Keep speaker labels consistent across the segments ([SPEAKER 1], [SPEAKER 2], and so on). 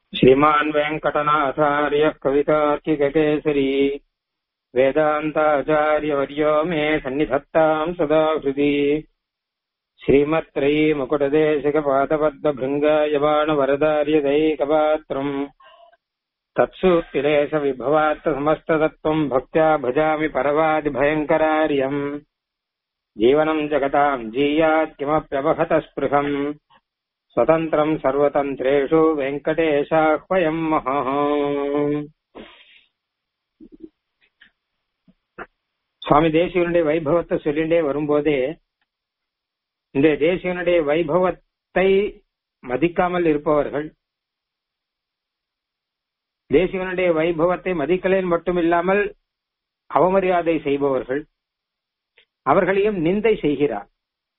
[SPEAKER 1] श्रीमान् वेङ्कटनाथार्यः कवितार्किककेसरी वेदान्ताचार्यवर्यो मे सन्निधत्ताम् सदा हृदि श्रीमत्रयी मुकुटदेशिकपादपद्मभृङ्गायबाणवरदार्यदैकपात्रम् तत्सूक्तिलेशविभवात्तसमस्ततत्त्वम् भक्त्या भजामि परवादिभयङ्करार्यम् जीवनम् जगताम् जीयात् किमप्यवहतस्पृहम् स्वतन्त्रम् सर्वतन्त्रेषु வெங்கடேஷாஹ்வயம் மகா சுவாமி தேசியனுடைய வைபவத்தை சொல்லிண்டே வரும்போதே இந்த தேசியனுடைய வைபவத்தை மதிக்காமல் இருப்பவர்கள் தேசியனுடைய வைபவத்தை மதிக்கலேன் மட்டும் இல்லாமல் அவமரியாதை செய்பவர்கள் அவர்களையும் நிந்தை செய்கிறார்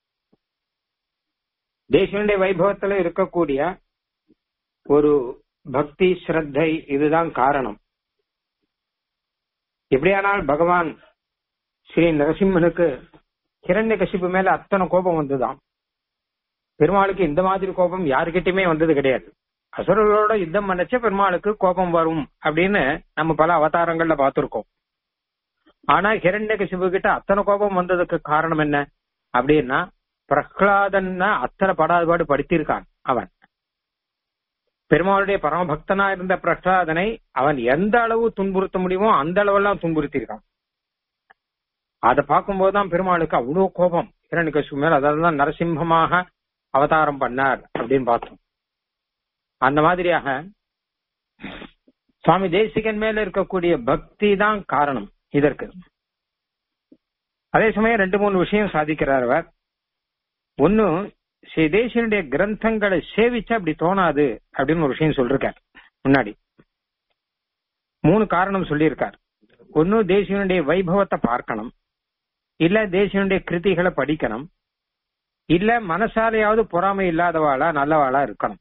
[SPEAKER 1] தேசியனுடைய வைபவத்துல இருக்கக்கூடிய ஒரு பக்தி ஸ்ரத்தை இதுதான் காரணம் எப்படியானால் பகவான் ஸ்ரீ நரசிம்மனுக்கு கிரண்ய கசிப்பு மேல அத்தனை கோபம் வந்துதான் பெருமாளுக்கு இந்த மாதிரி கோபம் யாருக்கிட்டயுமே வந்தது கிடையாது அசுரர்களோட யுத்தம் பண்ணச்ச பெருமாளுக்கு கோபம் வரும் அப்படின்னு நம்ம பல அவதாரங்கள்ல பார்த்திருக்கோம் ஆனா ஹிரண்ய கசிப்பு கிட்ட அத்தனை கோபம் வந்ததுக்கு காரணம் என்ன அப்படின்னா பிரஹ்லாதன் அத்தனை படாதுபாடு படுத்திருக்கான் அவன் பெருமாளுடைய பரமபக்தனா இருந்த பிரஹ்லாதனை அவன் எந்த அளவு துன்புறுத்த முடியுமோ அந்த அளவெல்லாம் துன்புறுத்திருக்கான் அதை பார்க்கும்போதுதான் பெருமாளுக்கு அவ்வளவு கோபம் இரண்டு மேல் அதெல்லாம் நரசிம்மமாக அவதாரம் பண்ணார் அப்படின்னு பார்த்தோம் அந்த மாதிரியாக சுவாமி தேசிகன் மேல இருக்கக்கூடிய பக்தி தான் காரணம் இதற்கு அதே சமயம் ரெண்டு மூணு விஷயம் சாதிக்கிறார் அவர் ஒன்னு ஸ்ரீ தேசியனுடைய கிரந்தங்களை சேவிச்சா அப்படி தோணாது அப்படின்னு ஒரு விஷயம் சொல்லிருக்கார் முன்னாடி மூணு காரணம் சொல்லியிருக்கார் ஒன்னு தேசியனுடைய வைபவத்தை பார்க்கணும் இல்ல தேசியனுடைய கிருதிகளை படிக்கணும் இல்ல மனசாலையாவது பொறாமை இல்லாதவாளா நல்லவாளா இருக்கணும்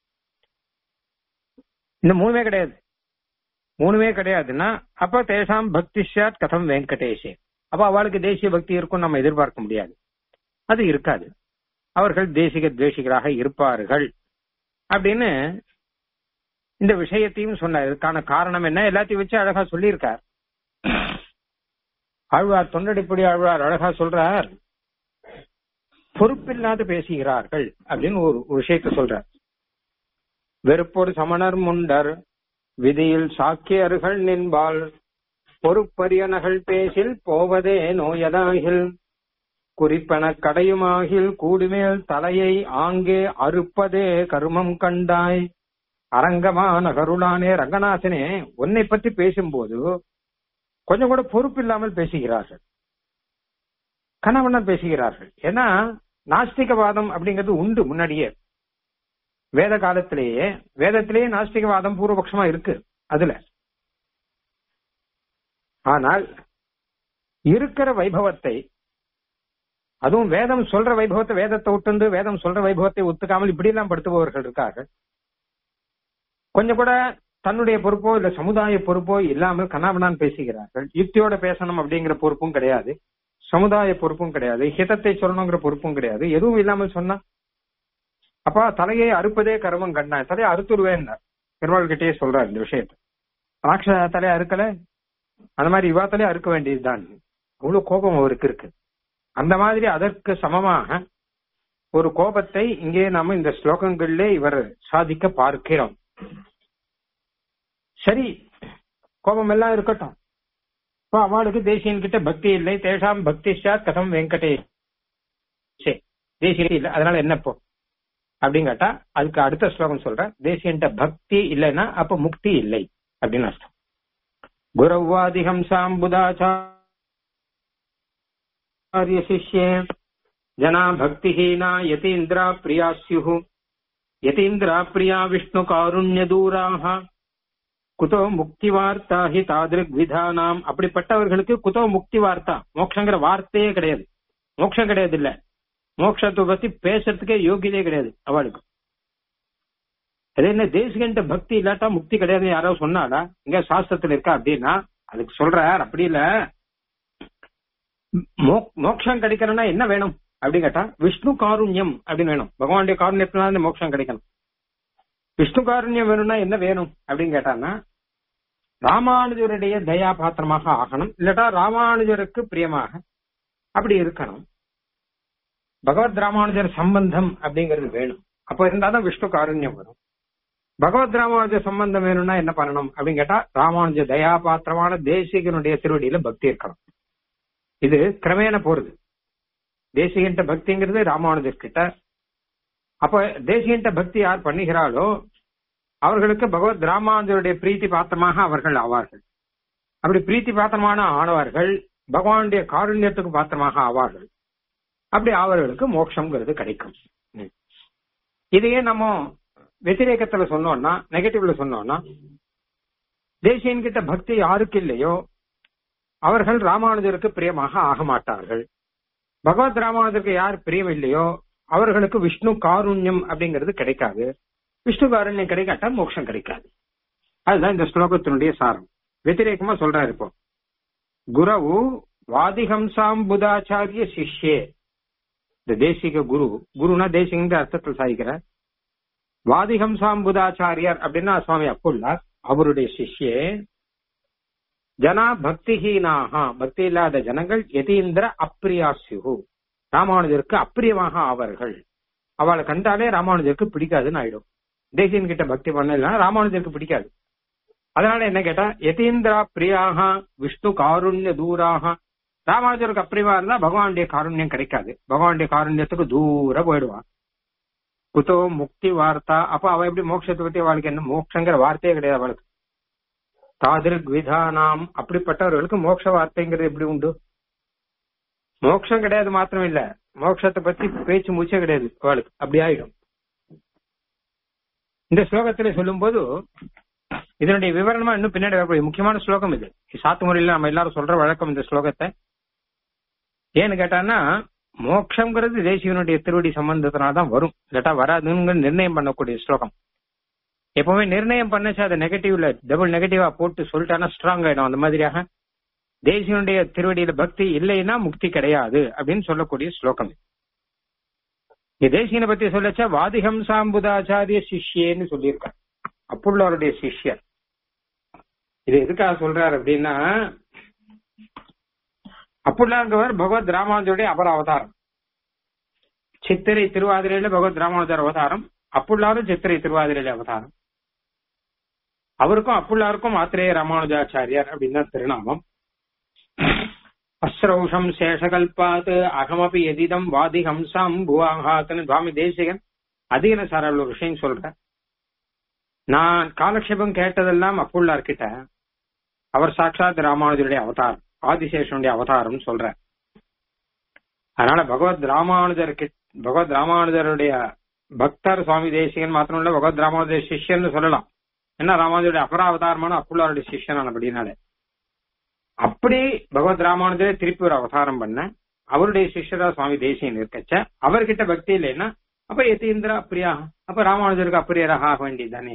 [SPEAKER 1] இந்த மூணுமே கிடையாது மூணுமே கிடையாதுன்னா அப்ப தேசாம் பக்தி சாத் கதம் வெங்கடேஷே அப்ப அவளுக்கு தேசிய பக்தி இருக்கும் நம்ம எதிர்பார்க்க முடியாது அது இருக்காது அவர்கள் தேசிக துவேஷிகளாக இருப்பார்கள் அப்படின்னு இந்த விஷயத்தையும் சொன்னார் இதுக்கான காரணம் என்ன எல்லாத்தையும் வச்சு அழகா சொல்லியிருக்கார் ஆழ்வார் தொண்டடிப்படி ஆழ்வார் அழகா சொல்றார் பொறுப்பில்லாது பேசுகிறார்கள் அப்படின்னு ஒரு விஷயத்த சொல்றார் வெறுப்பொரு சமணர் முண்டர் விதியில் சாக்கியர்கள் நின்பால் பொறுப்பரியனகள் பேசில் போவதே நோயதாகில் குறிப்பென கடையுமாகில் கூடுமேல் தலையை ஆங்கே அறுப்பதே கருமம் கண்டாய் அரங்கமான கருளானே ரங்கநாதனே உன்னை பத்தி பேசும்போது கொஞ்சம் கூட பொறுப்பு இல்லாமல் பேசுகிறார்கள் கணவனர் பேசுகிறார்கள் ஏன்னா நாஸ்திகவாதம் அப்படிங்கிறது உண்டு முன்னாடியே வேத காலத்திலேயே வேதத்திலேயே நாஸ்திகவாதம் பூர்வபக்ஷமா இருக்கு அதுல ஆனால் இருக்கிற வைபவத்தை அதுவும் வேதம் சொல்ற வைபவத்தை வேதத்தை விட்டுந்து வேதம் சொல்ற வைபவத்தை ஒத்துக்காமல் இப்படி எல்லாம் படுத்துபவர்கள் இருக்கார்கள் கொஞ்சம் கூட தன்னுடைய பொறுப்போ இல்ல சமுதாய பொறுப்போ இல்லாமல் கண்ணாபனான் பேசுகிறார்கள் யுக்தியோட பேசணும் அப்படிங்கிற பொறுப்பும் கிடையாது சமுதாய பொறுப்பும் கிடையாது ஹிதத்தை சொல்லணுங்கிற பொறுப்பும் கிடையாது எதுவும் இல்லாமல் சொன்னா அப்பா தலையை அறுப்பதே கருமம் கண்டான் தலையை அறுத்துருவேன் பெருமாள் கிட்டே சொல்றாரு இந்த விஷயத்த ராட்ச தலையை அறுக்கல அந்த மாதிரி இவா தலையை அறுக்க வேண்டியதுதான் அவ்வளவு கோபம் அவருக்கு இருக்கு அந்த மாதிரி அதற்கு சமமாக ஒரு கோபத்தை இங்கே நாம இந்த ஸ்லோகங்களிலே இவர் சாதிக்க பார்க்கிறோம் சரி கோபம் எல்லாம் இருக்கட்டும் இப்போ அவளுக்கு தேசியன் கிட்ட பக்தி இல்லை தேஷாம் பக்தி சாத் கதம் வெங்கடேஷ் சரி தேசியம் இல்லை அதனால என்ன இப்போ அப்படின்னு கேட்டா அதுக்கு அடுத்த ஸ்லோகம் சொல்ற தேசியன்ட்ட பக்தி இல்லைன்னா அப்ப முக்தி இல்லை அப்படின்னு அர்த்தம் குரவாதிஹம்சாம்புதாச்சா शिष्ये जना भक्तिहीना यतीन्द्रा प्रिया स्युः यतीन्द्रा प्रिया விஷ்ணுகாருண்யதூராக குதோ முக்தி வார்த்தா ஹி தாதிருக் விதானாம் அப்படிப்பட்டவர்களுக்கு குதோ முக்தி வார்த்தா மோட்சங்கிற வார்த்தையே கிடையாது மோட்சம் கிடையாது இல்ல மோட்சத்தை பத்தி பேசுறதுக்கே யோகியதே கிடையாது அவளுக்கு அது என்ன தேசிகன்ட்ட பக்தி இல்லாட்டா முக்தி கிடையாது யாராவது சொன்னாடா இங்க சாஸ்திரத்துல இருக்கா அப்படின்னா அதுக்கு சொல்றார் அப்படி இல்ல மோட்சம் கிடைக்கணும்னா என்ன வேணும் அப்படின்னு கேட்டா விஷ்ணு காருண்யம் அப்படின்னு வேணும் பகவானுடைய காருண்யத்தினால மோட்சம் கிடைக்கணும் விஷ்ணு காருண்யம் வேணும்னா என்ன வேணும் அப்படின்னு கேட்டான்னா ராமானுஜருடைய தயா பாத்திரமாக ஆகணும் இல்லட்டா ராமானுஜருக்கு பிரியமாக அப்படி இருக்கணும் பகவத் ராமானுஜர் சம்பந்தம் அப்படிங்கிறது வேணும் அப்ப இருந்தாதான் விஷ்ணு காருண்யம் வரும் பகவத் ராமானுஜ சம்பந்தம் வேணும்னா என்ன பண்ணணும் அப்படின்னு கேட்டா ராமானுஜ தயா பாத்திரமான தேசிகனுடைய திருவடியில பக்தி இருக்கணும் இது கிரமேண போறது தேசிகன்ட்ட பக்திங்கிறது ராமானுஜர் கிட்ட அப்ப தேசிகன்ட்ட பக்தி யார் பண்ணுகிறாளோ அவர்களுக்கு பகவத் ராமானுஜருடைய பிரீத்தி பாத்திரமாக அவர்கள் ஆவார்கள் அப்படி பிரீத்தி பாத்திரமான ஆனவர்கள் பகவானுடைய காருண்யத்துக்கு பாத்திரமாக ஆவார்கள் அப்படி அவர்களுக்கு மோட்சம்ங்கிறது கிடைக்கும் ம். இதையே நம்ம வெத்திரேகத்துல சொன்னோம்னா நெகட்டிவ்ல சொன்னோம்னா தேசியன் கிட்ட பக்தி யாருக்கு இல்லையோ அவர்கள் ராமானுஜருக்கு பிரியமாக ஆக மாட்டார்கள் பகவத் ராமானுஜருக்கு யார் பிரியம் இல்லையோ அவர்களுக்கு விஷ்ணு காருண்யம் அப்படிங்கிறது கிடைக்காது விஷ்ணு காருண்யம் கிடைக்காட்டா மோட்சம் கிடைக்காது அதுதான் இந்த ஸ்லோகத்தினுடைய சாரம் வெத்திரேகமா சொல்றாரு இப்போ குரவு வாதிஹம்சாம் புதாச்சாரிய சிஷ்யே இந்த தேசிக குரு குருனா தேசிகங்கிற அர்த்தத்தில் சாதிக்கிறார் வாதிஹம்சாம் புதாச்சாரியார் அப்படின்னா சுவாமி அப்புள்ளார் அவருடைய சிஷ்யே ஜனா பக்திஹீனாக பக்தி இல்லாத ஜனங்கள் யதீந்திர அப்பிரியாசியு ராமானுஜருக்கு அப்பிரியமாக ஆவார்கள் அவளை கண்டாலே ராமானுஜருக்கு பிடிக்காதுன்னு ஆயிடும் தேசியன் கிட்ட பக்தி பண்ணல ராமானுஜருக்கு பிடிக்காது அதனால என்ன கேட்டா யதீந்திரா பிரியாக விஷ்ணு காருண்ய தூராக ராமானுஜருக்கு அப்பிரியமா இருந்தா பகவானுடைய காருண்யம் கிடைக்காது பகவானுடைய காருண்யத்துக்கு தூர போயிடுவான் குத்தோ முக்தி வார்த்தா அப்ப அவ எப்படி மோட்சத்தை பத்தி அவளுக்கு என்ன மோட்சங்கிற வார்த்தையே கிடையாது அவளுக்கு தாதிருக் விதானாம் அப்படிப்பட்டவர்களுக்கு மோட்ச வார்த்தைங்கிறது எப்படி உண்டு மோட்சம் கிடையாது மாத்திரம் இல்ல மோட்சத்தை பத்தி பேச்சு மூச்சே கிடையாது அவளுக்கு அப்படி ஆயிடும் இந்த ஸ்லோகத்துல சொல்லும்போது இதனுடைய விவரணமா இன்னும் பின்னாடி வரக்கூடிய முக்கியமான ஸ்லோகம் இது சாத்து முறையில நம்ம எல்லாரும் சொல்ற வழக்கம் இந்த ஸ்லோகத்தை ஏன்னு கேட்டான்னா மோட்சங்கிறது தேசியனுடைய திருவடி சம்பந்தத்தினால்தான் வரும் இல்லாட்டா வராதுன்னு நிர்ணயம் பண்ணக்கூடிய ஸ்லோகம் எப்பவுமே நிர்ணயம் பண்ணச்சு அதை நெகட்டிவ்ல டபுள் நெகட்டிவா போட்டு சொல்லிட்டானா ஸ்ட்ராங் ஆயிடும் அந்த மாதிரியாக தேசியனுடைய திருவடியில பக்தி இல்லைன்னா முக்தி கிடையாது அப்படின்னு சொல்லக்கூடிய ஸ்லோகம் இது. இங்க தேசியனை பத்தி சொல்லச்சா வாதிகம் சாம்புதாச்சாரிய சிஷ்யேன்னு சொல்லியிருக்கார் அப்புள்ளவருடைய சிஷ்யர் இது எதுக்காக சொல்றாரு அப்படின்னா அப்புள்ளாங்கிறவர் பகவத் ராமானுஜருடைய அபர அவதாரம் சித்திரை திருவாதிரையில பகவத் ராமானுஜர் அவதாரம் அப்புள்ளாரும் சித்திரை திருவாதிரையில அவதாரம் அவருக்கும் அப்புள்ளாருக்கும் ஆத்திரேய ராமானுஜாச்சாரியார் அப்படின்னு தான் திருநாமம் அஸ்ரௌஷம் சேஷகல்பாத் அகமபி எதிதம் வாதி ஹம்சாம் புவாகாத்னு சுவாமி தேசிகன் அதிகன சாராவில் ஒரு விஷயம் சொல்றேன் நான் காலக்ஷேபம் கேட்டதெல்லாம் அப்புள்ளார் கிட்ட அவர் சாட்சாத் ராமானுஜருடைய அவதாரம் ஆதிசேஷனுடைய அவதாரம் சொல்றேன் அதனால பகவத் ராமானுஜர் கிட் பகவத் ராமானுஜருடைய பக்தர் சுவாமி தேசிகன் மாத்திரம் இல்ல பகவத் ராமானுஜர் சிஷ்யன்னு சொல்லலாம் என்ன ராமானுஜருடைய அபராவதாரமான அப்புள்ளாருடைய சிஷ்யனான அப்படின்னாலே அப்படி பகவத் ராமானுஜரே திருப்பி ஒரு அவதாரம் பண்ண அவருடைய சிஷ்யரா சுவாமி தேசியன் இருக்கச்ச அவர்கிட்ட பக்தி இல்லைன்னா அப்ப யதீந்திர அப்பிரியா அப்ப ராமானுஜருக்கு அப்பிரியராக ஆக வேண்டியதுதானே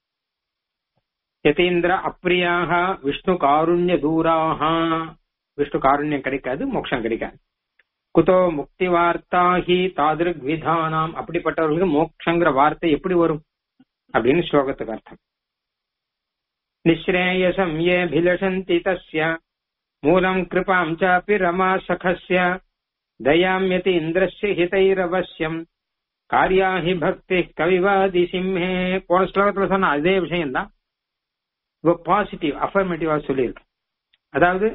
[SPEAKER 1] யதீந்திர அப்பிரியாக விஷ்ணு காருண்ய தூராக விஷ்ணு காருண்யம் கிடைக்காது மோட்சம் கிடைக்காது குதோ முக்தி வார்த்தாஹி தாதிருக் விதானாம் அப்படிப்பட்டவர்களுக்கு மோட்சங்கிற வார்த்தை எப்படி வரும் அப்படின்னு ஸ்லோகத்துக்கு அர்த்தம் நிஸ்ரேயசம் ஏ பிலஷந்தி தஸ்ய மூலம் கிருபாம் சாப்பி ரமா சகஸ்ய தயாம்யதி இந்திரஸ்ய ஹிதைரவசியம் காரியாஹி பக்தி கவிவாதி சிம்ஹே போன ஸ்லோகத்துல சொன்ன அதே விஷயம் தான் இப்போ பாசிட்டிவ் அஃபர்மேட்டிவா சொல்லியிருக்கு அதாவது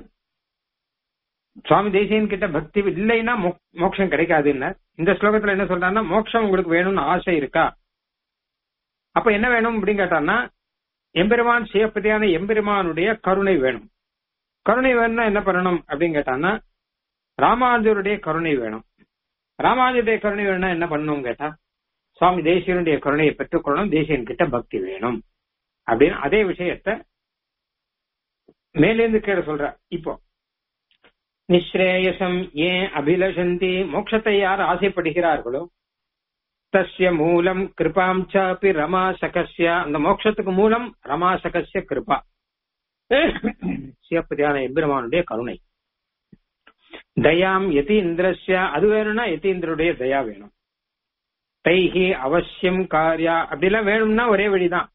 [SPEAKER 1] சுவாமி தேசியன் கிட்ட பக்தி இல்லைன்னா மோக்- மோட்சம் கிடைக்காதுன்னு இந்த ஸ்லோகத்துல என்ன சொல்றாருன்னா மோட்சம் உங்களுக்கு வேணும்னு ஆசை இருக்கா அப்ப என்ன வேணும் அப்படின்னு கேட்டான்னா எம்பெருமான் சிவப்பதியான எம்பெருமானுடைய கருணை வேணும் கருணை வேணும்னா என்ன பண்ணணும் அப்படின்னு கேட்டான்னா ராமானுஜருடைய கருணை வேணும் ராமானுஜருடைய கருணை வேணும்னா என்ன பண்ணணும் கேட்டா சுவாமி தேசியனுடைய கருணையை பெற்றுக்கொள்ளணும் தேசியன் கிட்ட பக்தி வேணும் அப்படின்னு அதே விஷயத்த மேலேந்து கீழே சொல்ற இப்போ நிஸ்ரேயசம் ஏன் அபிலஷந்தி மோட்சத்தை யார் ஆசைப்படுகிறார்களோ தஸ்ய மூலம் கிருபாம் சாப்பி ரமா சகஸ்ய அந்த மோட்சத்துக்கு மூலம் ரமா சகஸ்ய கிருபா சிவப்பதியான எம்பெருமானுடைய கருணை தயாம் யதீந்திரஸ்ய அது வேணும்னா யதீந்திரனுடைய தயா வேணும் தைஹி அவசியம் காரியா அப்படிலாம் வேணும்னா ஒரே வழிதான்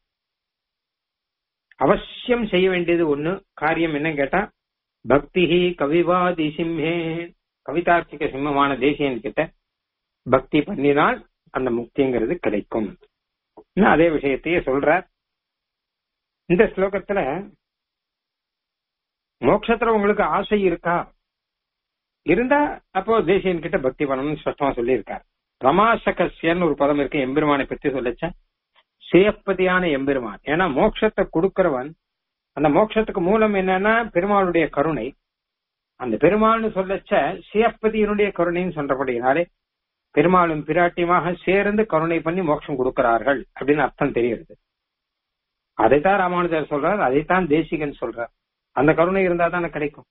[SPEAKER 1] அவசியம் செய்ய வேண்டியது ஒண்ணு காரியம் என்ன கேட்டா பக்தி கவிவாதி சிம்ஹே கவிதார்த்திக சிம்மமான தேசியன் கிட்ட பக்தி பண்ணினால் அந்த முக்திங்கிறது கிடைக்கும் இன்னும் அதே விஷயத்தையே சொல்றார் இந்த ஸ்லோகத்துல மோட்சத்துல உங்களுக்கு ஆசை இருக்கா இருந்தா அப்போ தேசியன் கிட்ட பக்தி பண்ணணும்னு ஸ்பஷ்டமா சொல்லியிருக்கார் ரமாசகசியன்னு ஒரு பதம் இருக்கு எம்பெருமானை பத்தி சொல்லச்ச சேப்பதியான எம்பெருமான் ஏன்னா மோட்சத்தை கொடுக்கிறவன் அந்த மோட்சத்துக்கு மூலம் என்னன்னா பெருமாளுடைய கருணை அந்த பெருமாள்னு சொல்லச்ச சியப்பதியினுடைய கருணைன்னு சொல்றபடினாலே பெருமாளும் பிராட்டியமாக சேர்ந்து கருணை பண்ணி மோட்சம் கொடுக்கிறார்கள் அப்படின்னு அர்த்தம் தெரியுது அதைத்தான் ராமானுஜர் சொல்றார் அதைத்தான் தேசிகன் சொல்றார் அந்த கருணை இருந்தா தானே கிடைக்கும்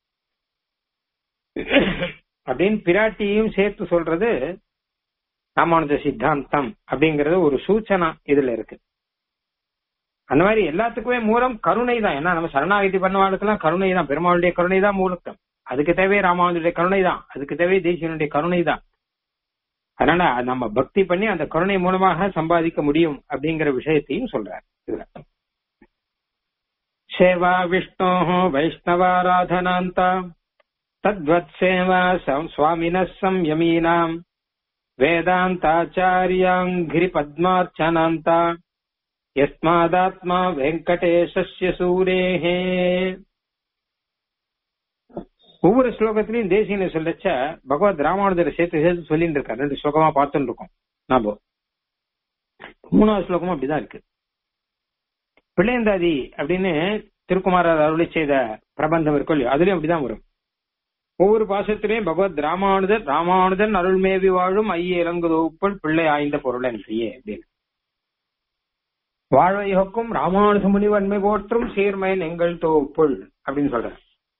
[SPEAKER 1] அப்படின்னு பிராட்டியையும் சேர்த்து சொல்றது ராமானுஜ சித்தாந்தம் அப்படிங்கறது ஒரு சூச்சனா இதுல இருக்கு அந்த மாதிரி எல்லாத்துக்குமே மூலம் கருணை தான் ஏன்னா நம்ம சரணாகதி பண்ணவாளுக்கெல்லாம் கருணை தான் பெருமாளுடைய கருணை தான் மூலக்கம் அதுக்கு தேவை ராமானுஜருடைய கருணை தான் அதுக்கு தேவை தேசியனுடைய கருணை தான் அதனால நம்ம பக்தி பண்ணி அந்த கருணை மூலமாக சம்பாதிக்க முடியும் அப்படிங்கிற விஷயத்தையும் சொல்றார் இதுல சேவா விஷ்ணோ வைஷ்ணவாராதனாந்தா தத்வத் சேவா சுவாமின சம்யமீனாம் வேதாந்தாச்சாரியாங்கிரி பத்மார்ச்சனாந்தா யஸ்மாதாத்மா வெங்கடேசஸ்ய சூரேஹே ஒவ்வொரு ஸ்லோகத்திலையும் தேசியனை சொல்லச்ச பகவத் ராமானுஜரை சேர்த்து சேர்த்து சொல்லிட்டு இருக்காரு ரெண்டு ஸ்லோகமா பார்த்துட்டு இருக்கோம் நாம மூணாவது ஸ்லோகமும் அப்படிதான் இருக்கு பிள்ளையந்தாதி அப்படின்னு திருக்குமாரர் அருளி செய்த பிரபந்தம் இருக்கும் இல்லையோ அதுலயும் அப்படிதான் வரும் ஒவ்வொரு பாசத்திலையும் பகவத் ராமானுஜர் ராமானுஜன் அருள்மேவி வாழும் ஐய இறங்குதோப்புள் பிள்ளை ஆய்ந்த பொருள் என்றையே அப்படின்னு வாழ்வையொக்கும் ராமானுஜ முனிவன்மை போற்றும் சீர்மையன் எங்கள் தோப்புள் அப்படின்னு சொல்ற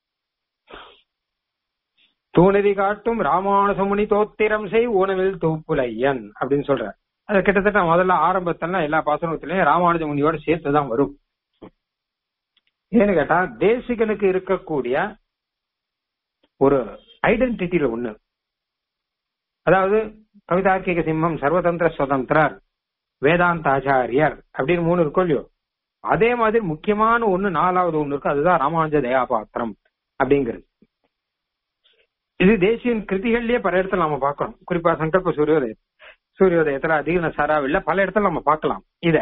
[SPEAKER 1] தூணதி காட்டும் ராமானுசமுனி தோத்திரம் செய் உணவில் தூப்புலையன் அப்படின்னு சொல்ற அது கிட்டத்தட்ட முதல்ல ஆரம்பத்துல எல்லா பாசனத்திலையும் ராமானுஜ முனியோட சேர்த்துதான் வரும் ஏன்னு கேட்டா தேசிகனுக்கு இருக்கக்கூடிய ஒரு ஐடென்டிட்டியில ஒண்ணு அதாவது கவிதார்க்கிக சிம்மம் சர்வதந்திர சுதந்திரர் வேதாந்த ஆச்சாரியர் அப்படின்னு மூணு இருக்கும் இல்லையோ அதே மாதிரி முக்கியமான ஒண்ணு நாலாவது ஒண்ணு இருக்கு அதுதான் ராமானுஜ தயாபாத்திரம் அப்படிங்கிறது இது தேசியன் கிருதிகள்லயே பல இடத்துல நம்ம பார்க்கணும் குறிப்பா சங்கல்ப சூரியோதயம் சூரியோதயத்துல அதிக சாராவில்ல பல இடத்துல நம்ம பார்க்கலாம் இத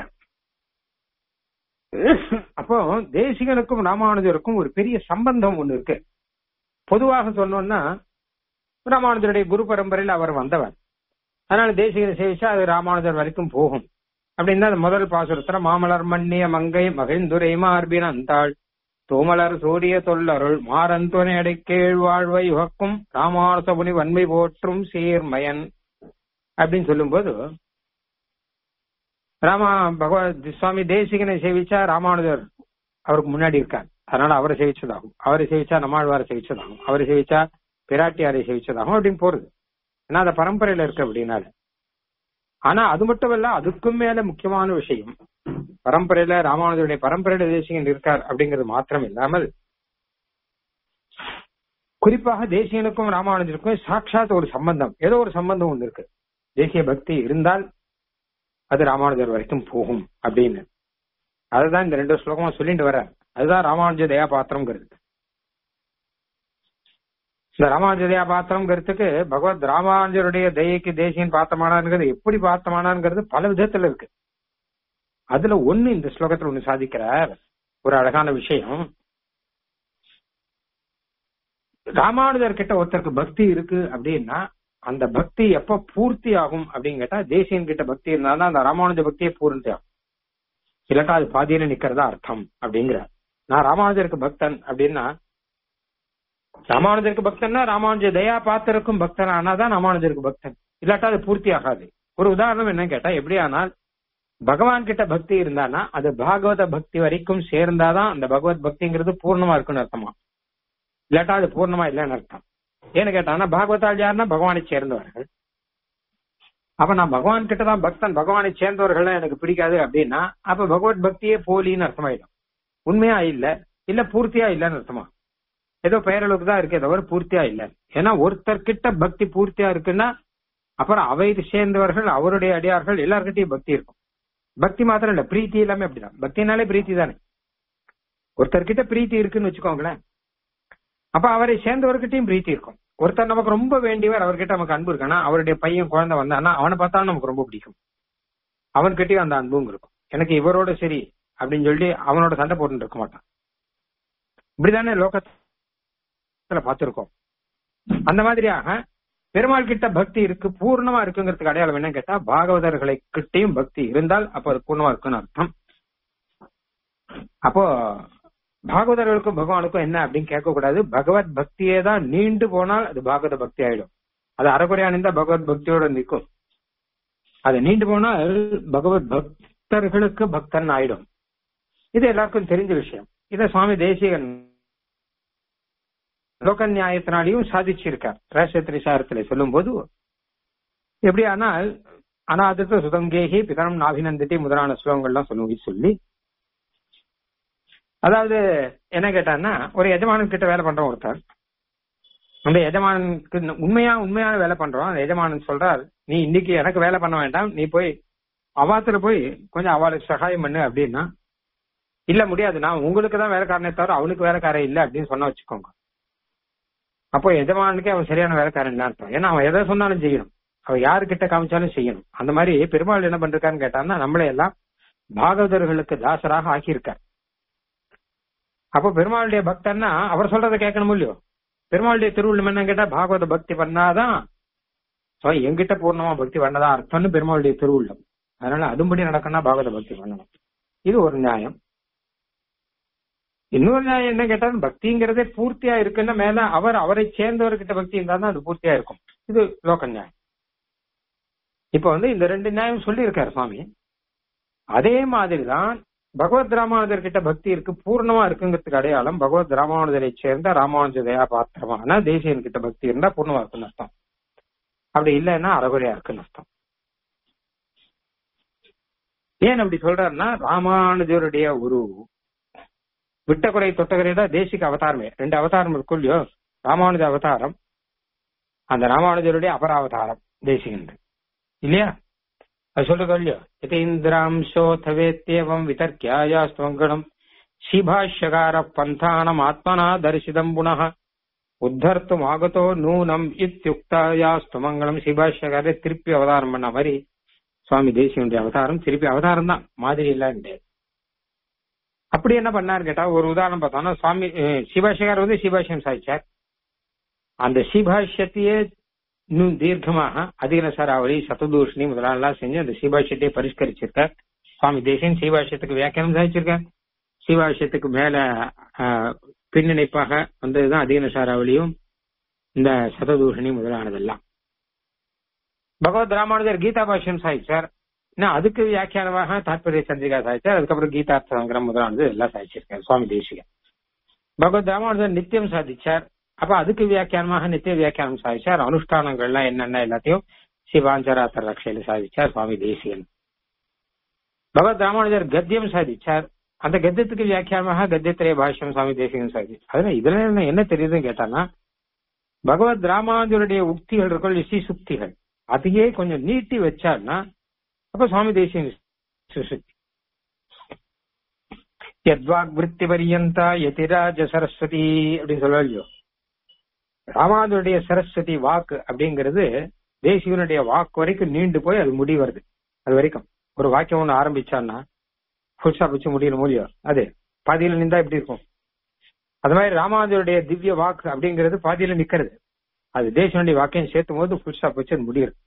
[SPEAKER 1] அப்போ தேசிகனுக்கும் ராமானுஜருக்கும் ஒரு பெரிய சம்பந்தம் ஒண்ணு இருக்கு பொதுவாக சொன்னோம்னா ராமானுஜருடைய குரு பரம்பரையில் அவர் வந்தவர் அதனால தேசிகனை சேவிச்சா அது ராமானுஜர் வரைக்கும் போகும் அப்படின்னா அந்த முதல் பாசுரத்துல மாமலர் மன்னிய மங்கை மகிழ்ந்துரை மார்பின் அந்தாள் தோமலர் சூரிய தொல்லருள் மாறந்துணை அடைக்கேழ் வாழ்வை உகக்கும் ராமானுசபுனி வன்மை போற்றும் சீர்மயன் அப்படின்னு சொல்லும்போது ராமா பகவத் சுவாமி தேசிகனை சேவிச்சா ராமானுஜர் அவருக்கு முன்னாடி இருக்கார் அதனால அவரை சேவிச்சதாகும் அவரை சேவிச்சா நம்மாழ்வாரை சேவிச்சதாகும் அவரை சேவிச்சா பிராட்டியாரை சேவிச்சதாகும் அப்படின்னு போறது ஏன்னா அந்த பரம்பரையில இருக்கு அப்படின்னால ஆனா அது மட்டும் இல்ல அதுக்கும் மேல முக்கியமான விஷயம் பரம்பரையில ராமானுஜருடைய பரம்பரையில தேசியன் இருக்கார் அப்படிங்கிறது மாத்திரம் இல்லாமல் குறிப்பாக தேசியனுக்கும் ராமானுஜருக்கும் சாட்சாத் ஒரு சம்பந்தம் ஏதோ ஒரு சம்பந்தம் ஒன்று இருக்கு தேசிய பக்தி இருந்தால் அது ராமானுஜர் வரைக்கும் போகும் அப்படின்னு அதுதான் இந்த ரெண்டு ஸ்லோகமா சொல்லிட்டு வர அதுதான் ராமானுஜ தயா பாத்திரம்ங்கிறது இந்த ராமானுஜ தயா பாத்திரம்ங்கிறதுக்கு பகவத் ராமானுஜருடைய தயைக்கு தேசியன் பார்த்தமானாங்கிறது எப்படி பார்த்தமானாங்கிறது பல விதத்துல இருக்கு அதுல ஒண்ணு இந்த ஸ்லோகத்துல ஒண்ணு சாதிக்கிறார் ஒரு அழகான விஷயம் ராமானுஜர் கிட்ட ஒருத்தருக்கு பக்தி இருக்கு அப்படின்னா அந்த பக்தி எப்ப பூர்த்தி ஆகும் அப்படின்னு கேட்டா தேசியன் கிட்ட பக்தி இருந்தாதான் அந்த ராமானுஜ பக்தியே பூர்த்தி ஆகும் இல்லாட்டா அது பாதியில நிக்கிறதா அர்த்தம் அப்படிங்கிற நான் ராமானுஜருக்கு பக்தன் அப்படின்னா ராமானுஜருக்கு பக்தன்னா ராமானுஜ தயா பாத்திரக்கும் பக்தன் ஆனாதான் ராமானுஜருக்கு பக்தன் இல்லாட்டா அது பூர்த்தி ஆகாது ஒரு உதாரணம் என்ன கேட்டா எப்படி ஆனால் பகவான் கிட்ட பக்தி இருந்தானா அது பாகவத பக்தி வரைக்கும் சேர்ந்தாதான் அந்த பகவத் பக்திங்கிறது பூர்ணமா இருக்குன்னு அர்த்தமா இல்லாட்டா அது பூர்ணமா இல்லைன்னு அர்த்தம் ஏன்னு கேட்டானா பாகவதால் யாருன்னா பகவானை சேர்ந்தவர்கள் அப்ப நான் பகவான் கிட்ட தான் பக்தன் பகவானை சேர்ந்தவர்கள் எனக்கு பிடிக்காது அப்படின்னா அப்ப பகவத் பக்தியே போலின்னு அர்த்தமாயிடும் உண்மையா இல்ல இல்ல பூர்த்தியா இல்லன்னு அர்த்தமா ஏதோ பெயரளவுக்கு தான் இருக்கே தவிர பூர்த்தியா இல்ல ஏன்னா ஒருத்தர் கிட்ட பக்தி பூர்த்தியா இருக்குன்னா அப்புறம் அவை சேர்ந்தவர்கள் அவருடைய அடியார்கள் எல்லார்கிட்டயும் பக்தி இருக்கும் பக்தி மாத்திரம் இல்ல பிரீத்தி எல்லாமே அப்படிதான் பக்தினாலே பிரீத்தி தானே ஒருத்தர்கிட்ட பிரீத்தி இருக்குன்னு வச்சுக்கோங்களேன் அப்ப அவரை சேர்ந்தவர்கிட்டயும் பிரீத்தி இருக்கும் ஒருத்தர் நமக்கு ரொம்ப வேண்டியவர் அவர்கிட்ட நமக்கு அன்பு இருக்கானா அவருடைய பையன் குழந்தை வந்தானா அவனை பார்த்தாலும் நமக்கு ரொம்ப பிடிக்கும் அவன்கிட்டயும் அந்த அன்பும் இருக்கும் எனக்கு இவரோட சரி அப்படின்னு சொல்லி அவனோட சண்டை போட்டு இருக்க மாட்டான் இப்படிதானே லோகத்துல பார்த்திருக்கோம் அந்த மாதிரியாக பெருமாள் கிட்ட பக்தி இருக்கு பூர்ணமா இருக்குங்கிறதுக்கு அடையாளம் என்ன கேட்டா பாகவதர்களை கிட்டையும் பக்தி இருந்தால் அப்ப அது பூர்ணமா இருக்குன்னு அர்த்தம் அப்போ பாகவதர்களுக்கும் பகவானுக்கும் என்ன அப்படின்னு கேட்க கூடாது பகவத் பக்தியே தான் நீண்டு போனால் அது பாகவத பக்தி ஆயிடும் அது அறகுறையா நின்றா பகவத் பக்தியோட நிற்கும் அது நீண்டு போனால் பகவத் பக்தர்களுக்கு பக்தன் ஆயிடும் இது எல்லாருக்கும் தெரிஞ்ச விஷயம் இத சுவாமி தேசிகன் லோக நியாயத்தினாலையும் சாதிச்சிருக்கார் ரேஷத்திரிசாரத்துல சொல்லும் போது எப்படி ஆனால் அனாதித்த சுதங்கேகி பிதரம் நாபிநந்திட்டி முதலான ஸ்லோகங்கள்லாம் சொல்லி சொல்லி அதாவது என்ன கேட்டான்னா ஒரு எஜமானன் கிட்ட வேலை பண்றோம் ஒருத்தர் அந்த எஜமானனுக்கு உண்மையா உண்மையான வேலை பண்றோம் அந்த எஜமானன் சொல்றார் நீ இன்னைக்கு எனக்கு வேலை பண்ண வேண்டாம் நீ போய் அவாத்துல போய் கொஞ்சம் அவளுக்கு சகாயம் பண்ணு அப்படின்னா இல்ல முடியாது நான் உங்களுக்கு தான் வேலைக்காரனே தவிர அவனுக்கு வேலைக்காரன் இல்ல அப்படின்னு சொன்ன வச்சுக்கோங்க அப்போ எஜமானுக்கே அவன் சரியான வேலைக்காரன் இல்ல அர்த்தம் ஏன்னா அவன் எதை சொன்னாலும் செய்யணும் அவன் யாருக்கிட்ட காமிச்சாலும் செய்யணும் அந்த மாதிரி பெருமாள் என்ன பண்றான்னு கேட்டான்னா நம்மளை எல்லாம் பாகவதர்களுக்கு தாசராக ஆக்கியிருக்கார் அப்போ பெருமாளுடைய பக்தன்னா அவர் சொல்றதை கேட்கணும் இல்லையோ பெருமாளுடைய திருவுள்ளம் என்ன கேட்டா பாகவத பக்தி பண்ணாதான் சோ எங்கிட்ட பூர்ணமா பக்தி பண்ணதான் அர்த்தம்னு பெருமாளுடைய திருவுள்ளம் அதனால அதுபடி நடக்கணும்னா பாகவத பக்தி பண்ணணும் இது ஒரு நியாயம் இன்னொரு நியாயம் என்ன கேட்டா பக்திங்கிறதே பூர்த்தியா இருக்குன்னா மேல அவர் அவரை சேர்ந்தவர்கிட்ட பக்தி இருந்தா தான் அது பூர்த்தியா இருக்கும் இது லோக நியாயம் இப்ப வந்து இந்த ரெண்டு நியாயம் சொல்லி இருக்காரு சுவாமி அதே மாதிரிதான் பகவத் ராமானுஜர் கிட்ட பக்தி இருக்கு பூர்ணமா இருக்குங்கிறதுக்கு அடையாளம் பகவத் ராமானுஜரை சேர்ந்த ராமானுஜ தயா பாத்திரமான தேசியன் கிட்ட பக்தி இருந்தா பூர்ணமா இருக்குன்னு அர்த்தம் அப்படி இல்லைன்னா அறகுறையா இருக்குன்னு அர்த்தம் ஏன் அப்படி சொல்றாருன்னா ராமானுஜருடைய ஒரு விட்டக்குறை தொட்டக்குறை தான் தேசிக அவதாரமே ரெண்டு அவதாரம் இருக்கும் இல்லையோ ராமானுஜ அவதாரம் அந்த ராமானுஜருடைய அபராவதாரம் தேசிகன் இல்லையா அது சொல்லுங்க இல்லையோ யதீந்திராம்சோதவேத்யேவம் விதர்க்கியாயாஸ்துவங்கணம் ஸ்ரீபாஷ்யகார பந்தானம் ஆத்மனா தரிசிதம் புனः உத்தர்த்தும் ஆகத்தோ நூனம் இத்தியுக்தாயாஸ்துமங்கலம் ஸ்ரீபாஷ்யகார திருப்பி அவதாரம் பண்ண மாதிரி சுவாமி தேசியனுடைய அவதாரம் திருப்பி அவதாரம் தான் மாதிரி எல்லாம் கிடையாது அப்படி என்ன பண்ணாரு கேட்டா ஒரு உதாரணம் பார்த்தோம்னா சுவாமி சிவாஷிகார் வந்து சிவாஷியம் சாதிச்சார் அந்த சிபாஷ்யத்தையே இன்னும் தீர்க்கமாக அதிகன சாராவளி சததூஷணி முதலாளெல்லாம் செஞ்சு அந்த சிபாஷ்யத்தை பரிஷ்கரிச்சிருக்கார் சுவாமி தேசியன் சிவாஷ்யத்துக்கு வியாக்கியானம் சாதிச்சிருக்கார் சிவாஷ்யத்துக்கு மேல பின்னிணைப்பாக வந்ததுதான் அதிகன சாராவளியும் இந்த சததூஷணி முதலானதெல்லாம் பகவத் ராமானுஜர் கீதா பாஷ்யம் சாதிச்சார் அதுக்கு வியாக்கியானமாக தாற்பரிய சந்திரிகா சாதிச்சார் அதுக்கப்புறம் கீதார்த்த சங்கரம் முதலானது எல்லாம் சாதிச்சிருக்காரு சுவாமி தேசிகன் பகவத் ராமானுஜர் நித்தியம் சாதிச்சார் அப்ப அதுக்கு வியாக்கியானமாக நித்திய வியாக்கியானம் சாதிச்சார் அனுஷ்டானங்கள்லாம் என்னென்ன எல்லாத்தையும் சிவாஞ்சராத்தர் ரக்ஷையில சாதிச்சார் சுவாமி தேசிகன் பகவத் ராமானுஜர் கத்தியம் சாதிச்சார் அந்த கத்தியத்துக்கு வியாக்கியானமாக கத்தியத்திரைய பாஷ்யம் சுவாமி தேசிகன் சாதிச்சு அதுல இதுல என்ன தெரியுதுன்னு கேட்டானா பகவத் ராமானுஜருடைய உக்திகள் இருக்கும் ரிஷி சுக்திகள் அதையே கொஞ்சம் நீட்டி வச்சார்னா அப்ப சுவாமி தேசியன் சுசுக்தி யத்வாக் விற்பி பரியந்தா யதிராஜ சரஸ்வதி அப்படின்னு சொல்ல இல்லையோ ராமானுடைய சரஸ்வதி வாக்கு அப்படிங்கிறது தேசியனுடைய வாக்கு வரைக்கும் நீண்டு போய் அது முடி வருது அது வரைக்கும் ஒரு வாக்கியம் ஒண்ணு ஆரம்பிச்சான்னா ஃபுல்ஸா வச்சு முடியணும் மூலியம் அது பாதியில நின்றா எப்படி இருக்கும் அது மாதிரி ராமானுஜருடைய திவ்ய வாக்கு அப்படிங்கிறது பாதியில நிக்கிறது அது தேசியனுடைய வாக்கையும் சேர்த்தும் போது ஃபுல் ஸ்டாப் வச்சு அது முடியுது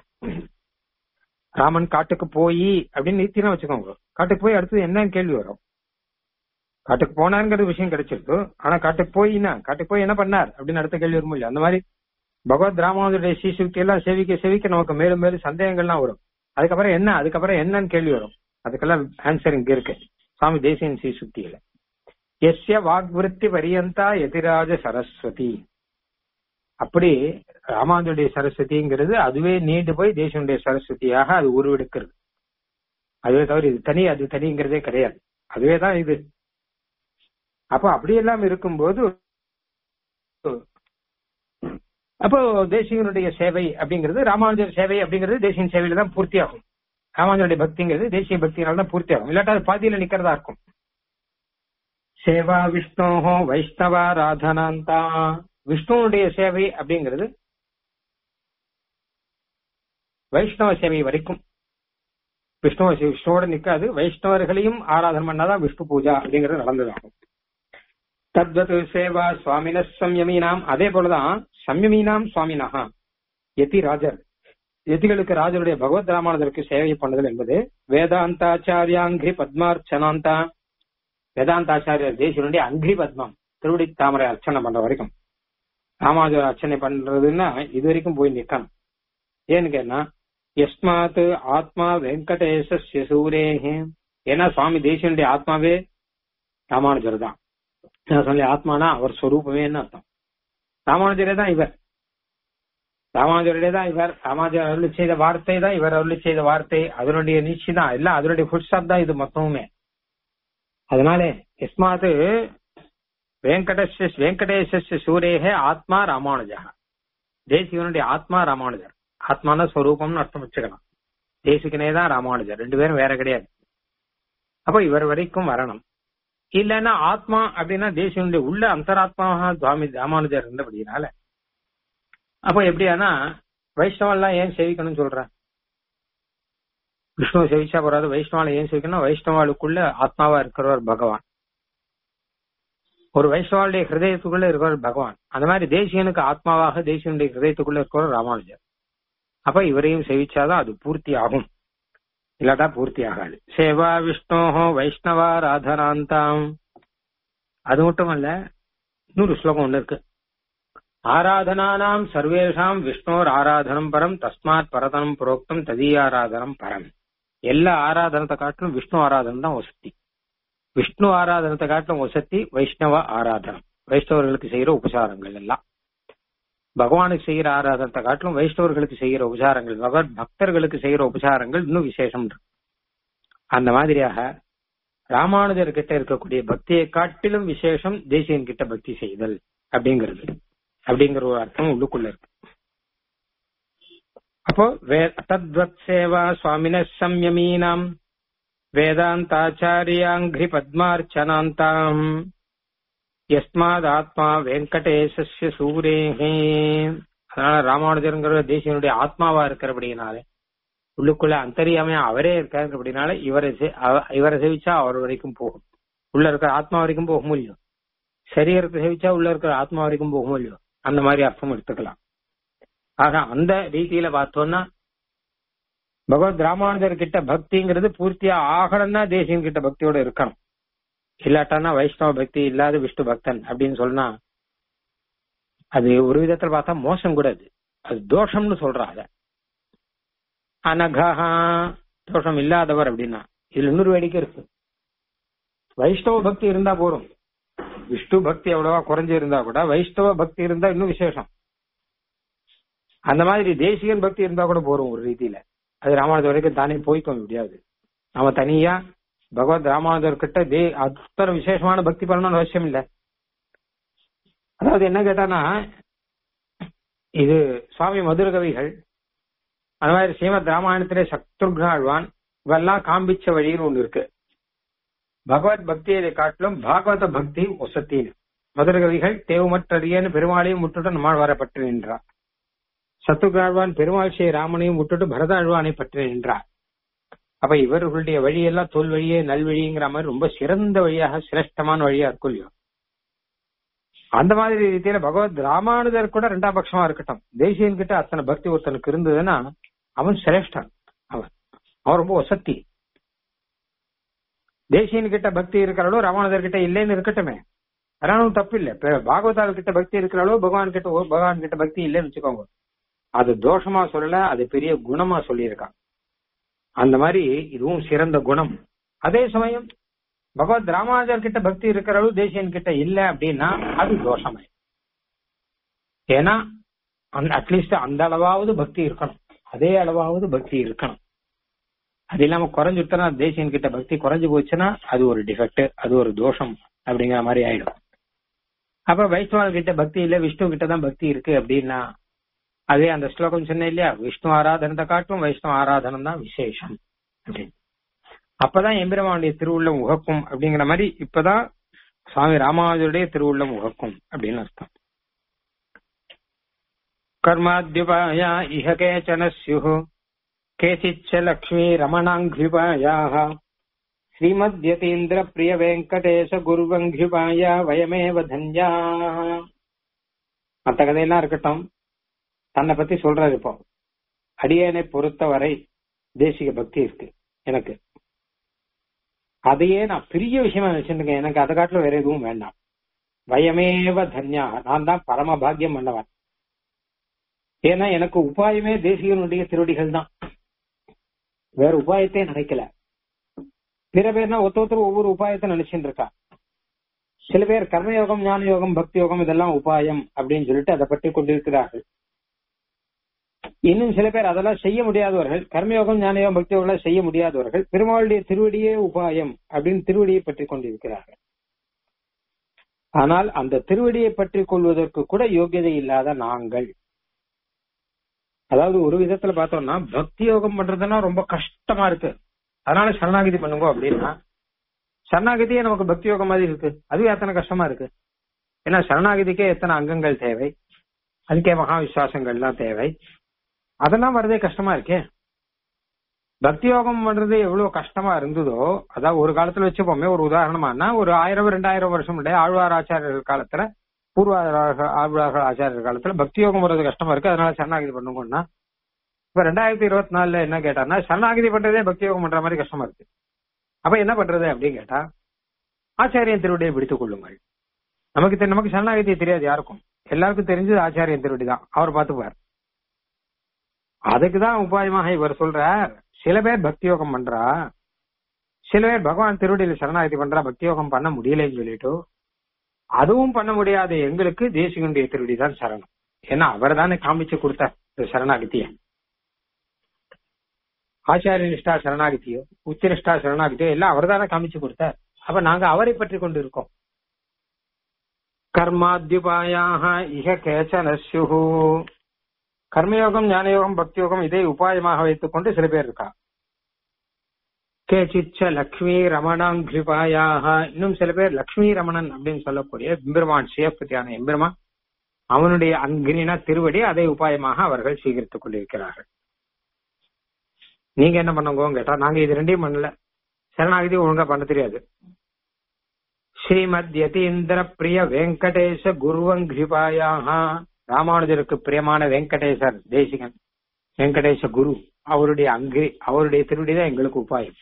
[SPEAKER 1] ராமன் காட்டுக்கு போய் அப்படின்னு நிறுத்தினா வச்சுக்கோங்க காட்டுக்கு போய் அடுத்தது என்னன்னு கேள்வி வரும் காட்டுக்கு போனாருங்கிறது விஷயம் கிடைச்சிருக்கு ஆனா காட்டுக்கு போயினா காட்டுக்கு போய் என்ன பண்ணார் அப்படின்னு அடுத்த கேள்வி வரும் இல்லையா அந்த மாதிரி பகவத் ராமானுடைய சீசுக்தி எல்லாம் செவிக்க செவிக்க நமக்கு மேலும் மேலும் சந்தேகங்கள்லாம் வரும் அதுக்கப்புறம் என்ன அதுக்கப்புறம் என்னன்னு கேள்வி வரும் அதுக்கெல்லாம் ஆன்சர் இங்க இருக்கு சுவாமி தேசியன் சீசுக்தியில எஸ்ய வாக்விருத்தி பரியந்தா எதிராஜ சரஸ்வதி அப்படி ராமானுடைய சரஸ்வதிங்கிறது அதுவே நீண்டு போய் தேசனுடைய சரஸ்வதியாக அது உருவெடுக்கிறது அதுவே தவிர இது தனி அது தனிங்கிறதே கிடையாது அதுவே தான் இது அப்ப அப்படியெல்லாம் இருக்கும்போது அப்போ தேசியனுடைய சேவை அப்படிங்கிறது ராமானுஜர் சேவை அப்படிங்கிறது தேசியன் சேவையில தான் பூர்த்தி ஆகும் ராமானுஜருடைய பக்திங்கிறது தேசிய பக்தியினால தான் பூர்த்தி ஆகும் இல்லாட்டா அது பாதியில நிக்கிறதா இருக்கும் சேவா விஷ்ணோஹோ வைஷ்ணவாராதனாந்தா விஷ்ணுனுடைய சேவை அப்படிங்கிறது வைஷ்ணவ சேவை வரைக்கும் விஷ்ணுவ சே- விஷ்ணுவோட நிக்காது வைஷ்ணவர்களையும் ஆராதனை பண்ணாதான் விஷ்ணு பூஜா அப்படிங்கிறது நடந்ததாகும் தத்வத் சேவா சுவாமின சம்யமீனாம் அதே போலதான் சம்யமீனாம் சுவாமினா யதி ராஜர் யதிகளுக்கு ராஜருடைய பகவத் ராமானுஜருக்கு சேவை பண்ணுதல் என்பது வேதாந்தாச்சாரியாங்கிரி பத்மார்ச்சனாந்தா வேதாந்தாச்சாரியர் தேசியனுடைய அங்கிரி பத்மம் திருவடி தாமரை அர்ச்சனை பண்ற வரைக்கும் ராமானுஜர் அர்ச்சனை பண்றதுன்னா இது வரைக்கும் போய் நிக்கணும் ஏன்னு கேட்டா எஸ்மாத் ஆத்மா வெங்கடேசஸ்ய சூரேஹே ஏன்னா சுவாமி தேசியனுடைய ஆத்மாவே ராமானுஜர் தான் நான் சொல்லி ஆத்மானா அவர் ஸ்வரூபமேன்னு அர்த்தம் ராமானுஜரே தான் இவர் ராமானுஜரே தான் இவர் ராமானுஜர் அருளி செய்த வார்த்தை தான் இவர் அருளி செய்த வார்த்தை அதனுடைய நீச்சி தான் எல்லாம் அதனுடைய ஃபுட் ஸ்டாப் தான் இது மொத்தமுமே அதனாலே எஸ்மாத் வெங்கடேஷ வெங்கடேசஸ்ய சூரேகே ஆத்மா ராமானுஜா தேசிகனுடைய ஆத்மா ராமானுஜர் ஆத்மான ஸ்வரூபம்னு அர்த்தம் வச்சுக்கலாம் தேசிகனே தான் ராமானுஜர் ரெண்டு பேரும் வேற கிடையாது அப்ப இவர் வரைக்கும் வரணும் இல்லைன்னா ஆத்மா அப்படின்னா தேசியனுடைய உள்ள அந்தராத்மாவாக சுவாமி ராமானுஜர் இருந்தபடினால அப்ப எப்படியானா வைஷ்ணவெல்லாம் ஏன் சேவிக்கணும்னு சொல்றேன் விஷ்ணுவை சேவிச்சா போறாது வைஷ்ணவால ஏன் சேவிக்கணும் வைஷ்ணவாளுக்குள்ள ஆத்மாவா இருக்கிறவர் பகவான் ஒரு வைஷ்ணவாளுடைய ஹிருதயத்துக்குள்ள இருக்கிறவர் பகவான் அந்த மாதிரி தேசியனுக்கு ஆத்மாவாக தேசியனுடைய ஹிருதயத்துக்குள்ள இருக்கிறவர் ராமானுஜர் அப்ப இவரையும் சேவிச்சாதான் அது பூர்த்தி ஆகும் இல்லாட்டா பூர்த்தி ஆகாது சேவா விஷ்ணோஹோ வைஷ்ணவாராதனாந்தாம் அது மட்டுமல்ல இன்னொரு ஸ்லோகம் ஒண்ணு இருக்கு ஆராதனானாம் சர்வேஷாம் விஷ்ணோர் ஆராதனம் பரம் தஸ்மாத் பரதனம் புரோக்தம் ததீயாராதனம் பரம் எல்லா ஆராதனத்தை காட்டிலும் விஷ்ணு ஆராதனம் தான் வசதி விஷ்ணு ஆராதனத்தை காட்டிலும் வசதி வைஷ்ணவ ஆராதனம் வைஷ்ணவர்களுக்கு செய்யற உபசாரங்கள் எல்லாம் பகவானுக்கு செய்யற ஆராதனத்தை காட்டிலும் வைஷ்ணவர்களுக்கு செய்யற உபசாரங்கள் பகவத் பக்தர்களுக்கு செய்யற உபசாரங்கள் இன்னும் விசேஷம் இருக்கு அந்த மாதிரியாக ராமானுஜர் கிட்ட இருக்கக்கூடிய பக்தியை காட்டிலும் விசேஷம் தேசியன் கிட்ட பக்தி செய்தல் அப்படிங்கிறது அப்படிங்கிற ஒரு அர்த்தம் உள்ளுக்குள்ள இருக்கு அப்போ வே- தத்வத் சேவா சுவாமின சம்யமீனாம் வேதாந்தாச்சாரியாங்கிரி பத்மார்ச்சனாந்தாம் யஸ்மாத் ஆத்மா வெங்கடேசஸ்ய சூரேஹே அதனால ராமானுஜருங்கிற தேசியனுடைய ஆத்மாவா இருக்கிறபடினால உள்ளுக்குள்ள அந்தரியாமையா அவரே இருக்காருன்றபடினால இவரை செ- அவ- இவரை சேவிச்சா அவர் வரைக்கும் போகும் உள்ள இருக்கிற ஆத்மா வரைக்கும் போக முடியும் சரீரத்தை சேவிச்சா உள்ள இருக்கிற ஆத்மா வரைக்கும் போக முடியும் அந்த மாதிரி அர்த்தம் எடுத்துக்கலாம் ஆக அந்த ரீதியில பார்த்தோம்னா பகவத் ராமானுஜர் கிட்ட பக்திங்கிறது பூர்த்தியா ஆகணும்னா தேசியன் கிட்ட பக்தியோட இருக்கணும் இல்லாட்டானா வைஷ்ணவ பக்தி இல்லாத விஷ்ணு பக்தன் அப்படின்னு சொன்னா அது ஒரு விதத்துல பார்த்தா மோசம் கூட அது அது தோஷம்னு சொல்றா அத அனகா தோஷம் இல்லாதவர் அப்படின்னா இதுல இன்னொரு வேடிக்கை இருக்கு வைஷ்ணவ பக்தி இருந்தா போதும் விஷ்ணு பக்தி எவ்வளவா குறைஞ்சு இருந்தா கூட வைஷ்ணவ பக்தி இருந்தா இன்னும் விசேஷம் அந்த மாதிரி தேசியன் பக்தி இருந்தா கூட போறோம் ஒரு ரீதியில அது ராமானுஜர் வரைக்கும் தானே போய்க்க முடியாது நாம தனியா பகவத் ராமானுஜர் கிட்ட தே அத்தனை விசேஷமான பக்தி பண்ணணும்னு அவசியம் இல்ல அதாவது என்ன கேட்டானா இது சுவாமி மதுர கவிகள் அந்த மாதிரி ஸ்ரீமத் ராமாயணத்திலே சத்ருக்னாழ்வான் இவெல்லாம் காண்பிச்ச வழின்னு ஒண்ணு இருக்கு பகவத் பக்தியை காட்டிலும் பாகவத பக்தி ஒசத்தின்னு மதுர கவிகள் தேவமற்றறியன்னு பெருமாளையும் விட்டுட்டு நம்மாழ்வாரை பற்றி நின்றார் சத்துருகாழ்வான் பெருமாள் ஸ்ரீ ராமனையும் விட்டுட்டு பரதாழ்வானை பற்றி நின்றார் அப்ப இவர்களுடைய வழியெல்லாம் தொல் வழியே நல்வழிங்கிற மாதிரி ரொம்ப சிறந்த வழியாக சிரேஷ்டமான வழியா இருக்கும் இல்லையோ அந்த மாதிரி ரீதியில பகவத் ராமானுஜர் கூட ரெண்டாம் பட்சமா இருக்கட்டும் தேசியன் கிட்ட அத்தனை பக்தி ஒருத்தனுக்கு இருந்ததுன்னா அவன் சிரேஷ்டன் அவன் அவன் ரொம்ப வசத்தி தேசியன் கிட்ட பக்தி இருக்கிறாளோ ராமானுஜர் கிட்ட இல்லைன்னு இருக்கட்டுமே அதனால தப்பு இல்ல இப்ப பாகவதால் கிட்ட பக்தி இருக்கிறாளோ பகவான் கிட்ட ஓ, பகவான் கிட்ட பக்தி இல்லைன்னு வச்சுக்கோங்க அது தோஷமா சொல்லல அது பெரிய குணமா சொல்லியிருக்கான் அந்த மாதிரி இதுவும் சிறந்த குணம் அதே சமயம் பகவத் ராமானுஜர் கிட்ட பக்தி இருக்கிறளவு தேசியன் கிட்ட இல்ல அப்படின்னா அது தோஷமே ஏன்னா அட்லீஸ்ட் அந்த அளவாவது பக்தி இருக்கணும் அதே அளவாவது பக்தி இருக்கணும் அது இல்லாம குறைஞ்சுட்டனா தேசியன் கிட்ட பக்தி குறைஞ்சு போச்சுன்னா அது ஒரு டிஃபெக்ட் அது ஒரு தோஷம் அப்படிங்கிற மாதிரி ஆயிடும் அப்ப வைஷ்ணவ கிட்ட பக்தி இல்ல விஷ்ணு கிட்ட தான் பக்தி இருக்கு அப்படின்னா அதே அந்த ஸ்லோகம் சொன்னேன் இல்லையா விஷ்ணு ஆராதனத்தை காட்டும் வைஷ்ணவ ஆராதனம் தான் விசேஷம் அப்படின்னு அப்பதான் எம்பெருமானுடைய திருவுள்ளம் உகக்கும் அப்படிங்கிற மாதிரி இப்பதான் சுவாமி ராமானுஜருடைய திருவுள்ளம் உகக்கும் அப்படின்னு அர்த்தம் கர்மாத்யுபாயா இஹ கேச்சன ஸ்யு கேசிச்ச லக்ஷ்மி ரமணாங்கிபாயாக ஸ்ரீமத்யதீந்திர பிரிய வெங்கடேச குருவங்கிபாயா வயமேவ தன்யா மத்த கதையெல்லாம் இருக்கட்டும் தன்னை பத்தி சொல்றாரு இப்போ அடியனை பொறுத்தவரை தேசிக பக்தி இருக்கு எனக்கு அதையே நான் பெரிய விஷயமா நினைச்சிருக்கேன் எனக்கு அதை காட்டிலும் வேற எதுவும் வேண்டாம் வயமேவ தன்யா நான் தான் பரம பாக்கியம் பண்ணவன் ஏன்னா எனக்கு உபாயமே தேசிகனுடைய திருவடிகள் தான் வேற உபாயத்தையே நினைக்கல பிற பேர்னா ஒருத்த ஒருத்தர் ஒவ்வொரு உபாயத்தை நினைச்சுட்டு இருக்கா சில பேர் கர்மயோகம் ஞான யோகம் பக்தி யோகம் இதெல்லாம் உபாயம் அப்படின்னு சொல்லிட்டு அதை பற்றி கொண்டிருக்கிறார்கள் இன்னும் சில பேர் அதெல்லாம் செய்ய முடியாதவர்கள் கர்மயோகம் ஞானயோகம் பக்தி யோகம் செய்ய முடியாதவர்கள் பெருமாளுடைய திருவடியே உபாயம் அப்படின்னு திருவடியை பற்றி கொண்டிருக்கிறார்கள் ஆனால் அந்த திருவடியை பற்றி கொள்வதற்கு கூட யோகியதை இல்லாத நாங்கள் அதாவது ஒரு விதத்துல பார்த்தோம்னா பக்தி யோகம் பண்றதுன்னா ரொம்ப கஷ்டமா இருக்கு அதனால சரணாகதி பண்ணுங்க அப்படின்னா சரணாகதியே நமக்கு பக்தி யோகம் மாதிரி இருக்கு அதுவே எத்தனை கஷ்டமா இருக்கு ஏன்னா சரணாகதிக்கே எத்தனை அங்கங்கள் தேவை அதுக்கே மகா விசுவாசங்கள்லாம் தேவை அதெல்லாம் வரதே கஷ்டமா இருக்கே பக்தி யோகம் பண்றது எவ்வளவு கஷ்டமா இருந்ததோ அதாவது ஒரு காலத்துல வச்சுப்போமே ஒரு உதாரணமானா ஒரு ஆயிரம் ரெண்டாயிரம் வருஷம் முன்னாடி ஆழ்வார் ஆச்சாரியர் காலத்துல பூர்வ ஆழ்வார் ஆச்சாரியர் காலத்துல பக்தி யோகம் வர்றது கஷ்டமா இருக்கு அதனால சரணாகதி பண்ணுங்கன்னா இப்ப ரெண்டாயிரத்தி இருபத்தி நாலுல என்ன கேட்டான்னா சரணாகதி பண்றதே பக்தி யோகம் பண்ற மாதிரி கஷ்டமா இருக்கு அப்ப என்ன பண்றது அப்படின்னு கேட்டா ஆச்சாரியன் திருவடியை பிடித்துக் கொள்ளுங்கள் நமக்கு தெ- நமக்கு சரணாகதி தெரியாது யாருக்கும் எல்லாருக்கும் தெரிஞ்சது ஆச்சாரியன் திருவடி தான் அவர் பார்த்துப்பார் அதுக்குதான் உபாயமாக இவர் சொல்றார் சில பேர் பக்தி யோகம் பண்றா சில பேர் பகவான் திருவடியில சரணாகதி பண்றா பக்தி யோகம் பண்ண முடியலன்னு சொல்லிட்டு அதுவும் பண்ண முடியாத எங்களுக்கு தேசிகனுடைய திருவடி தான் சரணம் ஏன்னா அவர் தானே காமிச்சு கொடுத்தார் இந்த சரணாகதியை ஆச்சாரிய நிஷ்டா சரணாகதியோ உச்ச நிஷ்டா சரணாகதியோ எல்லாம் அவர் தானே காமிச்சு கொடுத்தார் அப்ப நாங்க அவரை பற்றி கொண்டு இருக்கோம் கர்மாத்யுபாயாக இக கேச்சன ஸ்யுஹு கர்மயோகம் ஞானயோகம் பக்தியோகம் இதை உபாயமாக வைத்துக் கொண்டு சில பேர் இருக்கா கேச்சிச்ச லக்ஷ்மி ரமணாங்கிருபாயாக இன்னும் சில பேர் லக்ஷ்மி ரமணன் அப்படின்னு சொல்லக்கூடிய எம்பெருமான் சிவபதியான எம்பெருமான் அவனுடைய அங்கிரின திருவடி அதை உபாயமாக அவர்கள் சீகரித்துக் கொண்டிருக்கிறார்கள் நீங்க என்ன பண்ணுங்கன்னு கேட்டா நாங்க இது ரெண்டையும் பண்ணல சரணாகதி ஒழுங்கா பண்ண தெரியாது ஸ்ரீமத் யதீந்திர பிரிய வெங்கடேச குருவங்கிருபாயாக ராமானுஜருக்கு பிரியமான வெங்கடேசர் தேசிகன் வெங்கடேச குரு அவருடைய அங்கிரி அவருடைய திருவடி தான் எங்களுக்கு உபாயம்